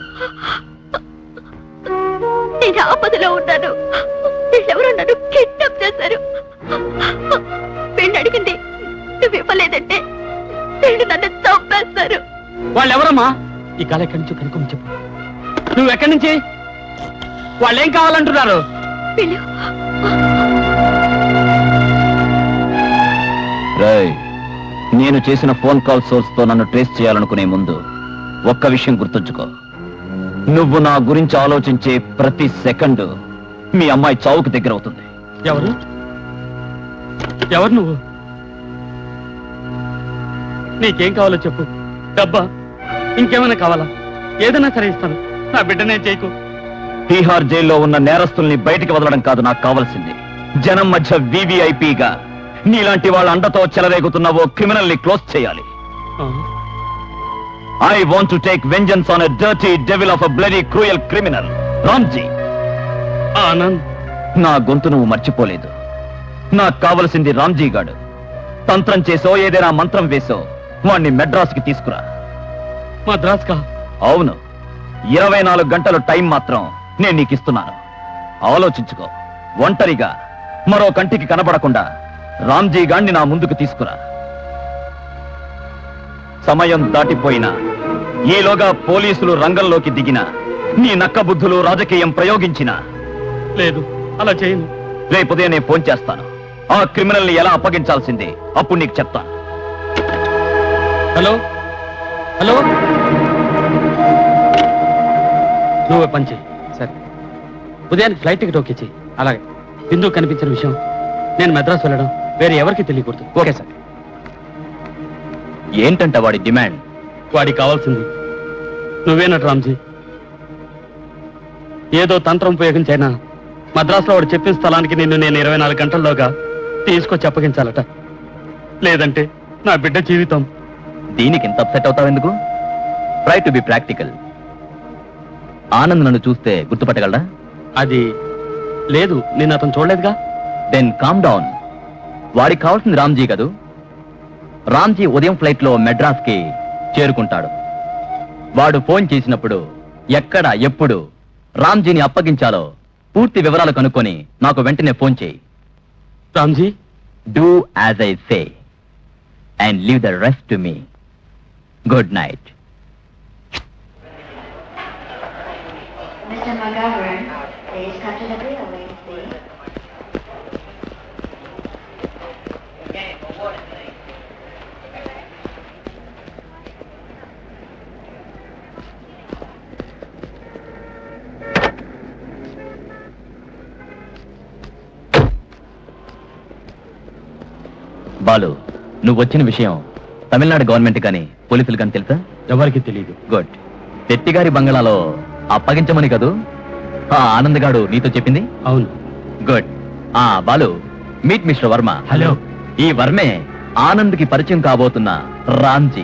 నేను ఆపదలో ఉన్నాను వీళ్ళెవరో నన్ను కిడ్నాప్ చేశారు వీళ్ళు అడిగింది నువ్వు ఇవ్వలేదంటే వీళ్ళు నన్ను చంపేస్తారు వాళ్ళు ఎవరమ్మా ఈ కాల ఎక్కడి నుంచి కనుక్కోమని చెప్పు నువ్వు ఎక్కడి నుంచి వాళ్ళు ఏం కావాలంటున్నారు వీళ్ళు రేయ్, నేను చేసిన ఫోన్ కాల్ సోర్స్ తో నన్ను ట్రేస్ చేయాలనుకునే ముందు ఒక్క విషయం గుర్తుంచుకో నువ్వు నా గురించి ఆలోచించే ప్రతి సెకండ్ మీ అమ్మాయి చావుకు దగ్గర అవుతుంది ఎవరు ఎవరు నువ్వు నీకేం కావాలో చెప్పు డబ్బా ఇంకేమైనా కావాలా ఏదైనా సరే ఇస్తాను నా బిడ్డనే చేయకు బీహార్ జైల్లో ఉన్న నేరస్తుల్ని బయటికి వదలడం కాదు నాకు కావాల్సింది జనం మధ్య వివిఐపిగా నీలాంటి వాళ్ళ అండతో చెలరేగుతున్న ఓ క్రిమినల్ ని క్లోజ్ చేయాలి ఆ, I want to take vengeance on a dirty devil of a bloody cruel criminal Ramji Anand నా గొంతు నువ్వు మర్చిపోలేదు నాకు కావలసింది రామ్జీ గాడు తంత్రం చేసో ఏదైనా మంత్రం వేసో వాణ్ణి మెడ్రాస్కి తీసుకురా మద్రాస్ కా అవును ఇరవై నాలుగు గంటల టైం మాత్రం నేను నీకు ఇస్తున్నాను ఆలోచించుకో ఒంటరిగా మరో కంటికి కనబడకుండా రామ్జీ గాండి నా ముందుకు తీసుకురా సమయం దాటిపోయినా ఈలోగా పోలీసులు రంగంలోకి దిగిన నీ నక్క బుద్ధులు రాజకీయం ప్రయోగించిన లేదు అలా చేయను రేపు ఉదయం నేను ఫోన్ చేస్తాను ఆ క్రిమినల్ ని ఎలా అప్పగించాల్సిందే అప్పుడు నీకు చెప్తాను హలో హలో నువ్వు పని చెయ్యి సరే ఉదయానికి ఫ్లైట్ టికెట్ ఓకే చెయ్యి అలాగే బిందువు కనిపించిన విషయం నేను మద్రాసు వెళ్ళడం వేరే ఎవరికి తెలియకూడదు ఓకే సార్ ఏంటంట వాడి డిమాండ్ వాడికి కావాల్సింది నువ్వేనట రామ్జీ ఏదో తంత్రం ఉపయోగించైనా మద్రాసులో వాడు చెప్పిన స్థలానికి నిన్ను నేను ఇరవై నాలుగు గంటల్లోగా తీసుకొచ్చి అప్పగించాలట లేదంటే నా బిడ్డ జీవితం దీనికి ఇంత అప్సెట్ అవుతావు ఎందుకు try to be practical Anand నన్ను చూస్తే గుర్తుపట్టగలడా అది లేదు నేను అతను చూడలేదుగా దెన్ కామ్ డౌన్ వాడికి కావాల్సింది రామ్జీ కదూ రామ్జీ ఉదయం ఫ్లైట్ లో మెడ్రాస్ కి చేరుకుంటాడు వాడు ఫోన్ చేసినప్పుడు ఎక్కడ ఎప్పుడు రామ్జీని అప్పగించాలో పూర్తి వివరాలు కనుక్కొని నాకు వెంటనే ఫోన్ చేయి Ramji do as I say and leave the rest to me good night Mr. McGovern, please come to the railway, please. Balu నువ్వు వచ్చిన విషయం తమిళనాడు గవర్నమెంట్ కానీ పోలీసులు కానీ తెలుసా ఎవరికి తెలియదు గుడ్ శెట్టి గారి బంగళాలో అప్పగించమని కదూ ఆ ఆనంద్ గాడు నీతో చెప్పింది అవును గుడ్ ఆ బాలు మీట్ మిస్టర్ వర్మ హలో. ఈ వర్మే ఆనంద్ కి పరిచయం కాబోతున్న రామ్జీ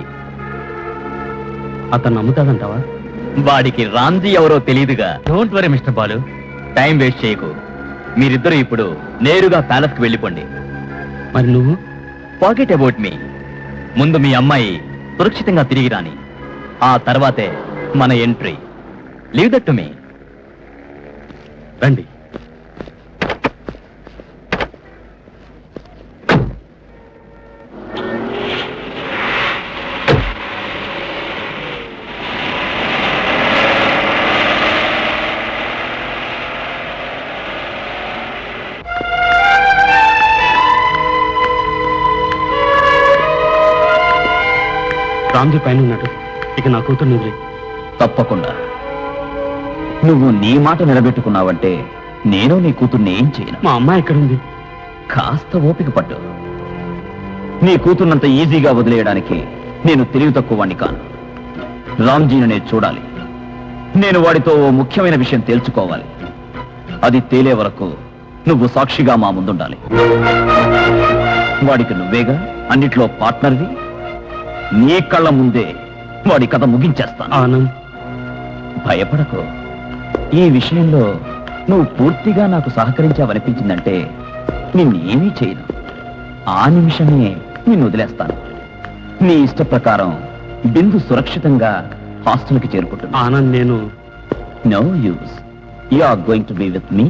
అతను నమ్ముతాదంటావా వాడికి రామ్జీ ఎవరో తెలియదుగా don't worry mister Balu time waste చేయకు మీరిద్దరూ ఇప్పుడు నేరుగా ప్యాలెస్ కి వెళ్ళిపోండి మరి నువ్వు పాకెట్ అబౌట్ మీ ముందు మీ అమ్మాయి సురక్షితంగా తిరిగి రాని ఆ తర్వాతే మన entry leave that to me రండి రామ్జీ పైన ఉన్నాడు ఇక నా కూతురు నువ్వు తప్పకుండా నువ్వు నీ మాట నిలబెట్టుకున్నావంటే నేను నీ కూతుర్ని ఏం చేయను మా అమ్మాయి ఎక్కడుంది కాస్త ఓపిక పట్టు నీ కూతుర్నంత ఈజీగా వదిలేయడానికి నేను తెలివి తక్కువ వాణ్ణి కాను రామ్జీని నేను చూడాలి నేను వాడితో ఓ ముఖ్యమైన విషయం తేల్చుకోవాలి అది తేలే వరకు నువ్వు సాక్షిగా మా ముందుండాలి వాడికి నువ్వేగా అన్నిట్లో పార్ట్నర్వి నీ కళ్ళ ముందే వాడి కథ ముగించేస్తాను ఆనంద్ భయపడకు ఈ విషయంలో నువ్వు పూర్తిగా నాకు సహకరించావనిపించిందంటే నిన్ను ఏమీ చేయను ఆ నిమిషమే నిన్ను వదిలేస్తాను నీ ఇష్ట ప్రకారం బిందు సురక్షితంగా హాస్టల్కి చేరుకుంటున్నా ఆనంద్ నేను no use you are going to be with me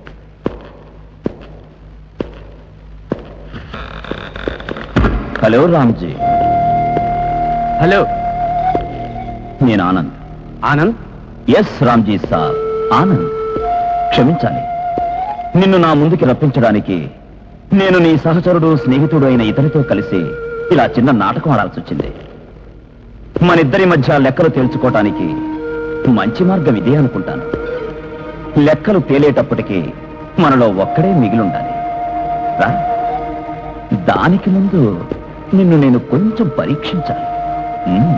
hello Ramji hello నేను ఆనంద్ ఆనంద్ ఎస్ రామ్జీ సార్ ఆనంద్ క్షమించాలి నిన్ను నా ముందుకి రప్పించడానికి నేను నీ సహచరుడు స్నేహితుడు అయిన ఇతనితో కలిసి ఇలా చిన్న నాటకం ఆడాల్సి వచ్చింది మనిద్దరి మధ్య లెక్కలు తేల్చుకోవటానికి మంచి మార్గం ఇదే అనుకుంటాను లెక్కలు తేలేటప్పటికి మనలో ఒక్కడే మిగిలుండాలి రా దానికి ముందు నిన్ను నేను కొంచెం పరీక్షించాలి మ్మ్.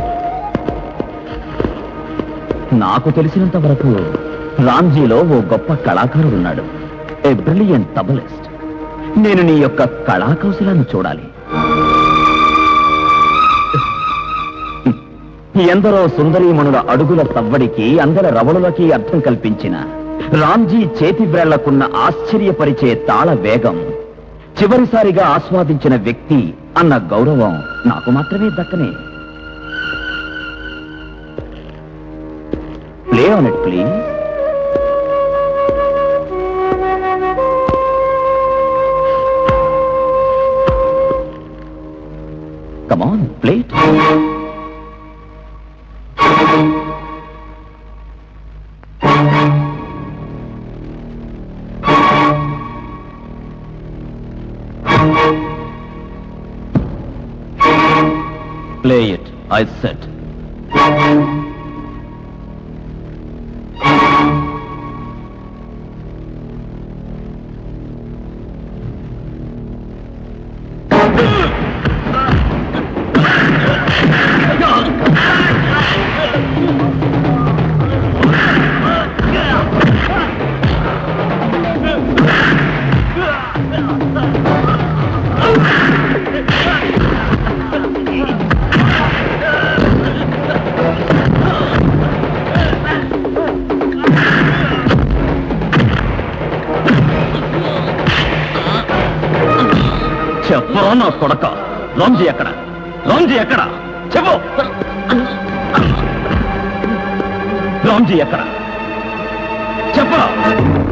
నాకు తెలిసినంత వరకు రామ్జీలో ఓ గొప్ప కళాకారుడున్నాడు ఏ బ్రిలియంట్ తబలిస్ట్ నేను నీ యొక్క కళా కౌశలాన్ని చూడాలి ఎందరో సుందరీమణుల అడుగుల సవ్వడికి అందల రవళులకి అర్థం కల్పించిన రామ్జీ చేతి వ్రేళ్లకున్న ఆశ్చర్యపరిచే తాళ వేగం చివరిసారిగా ఆస్వాదించిన వ్యక్తి అన్న గౌరవం నాకు మాత్రమే దక్కనే play on it please come on plate Play it, I said. చెప్పరా నా కొడక రామ్జీ ఎక్కడ రామ్జీ ఎక్కడ చెప్పు రామ్జీ ఎక్కడ చెప్పరా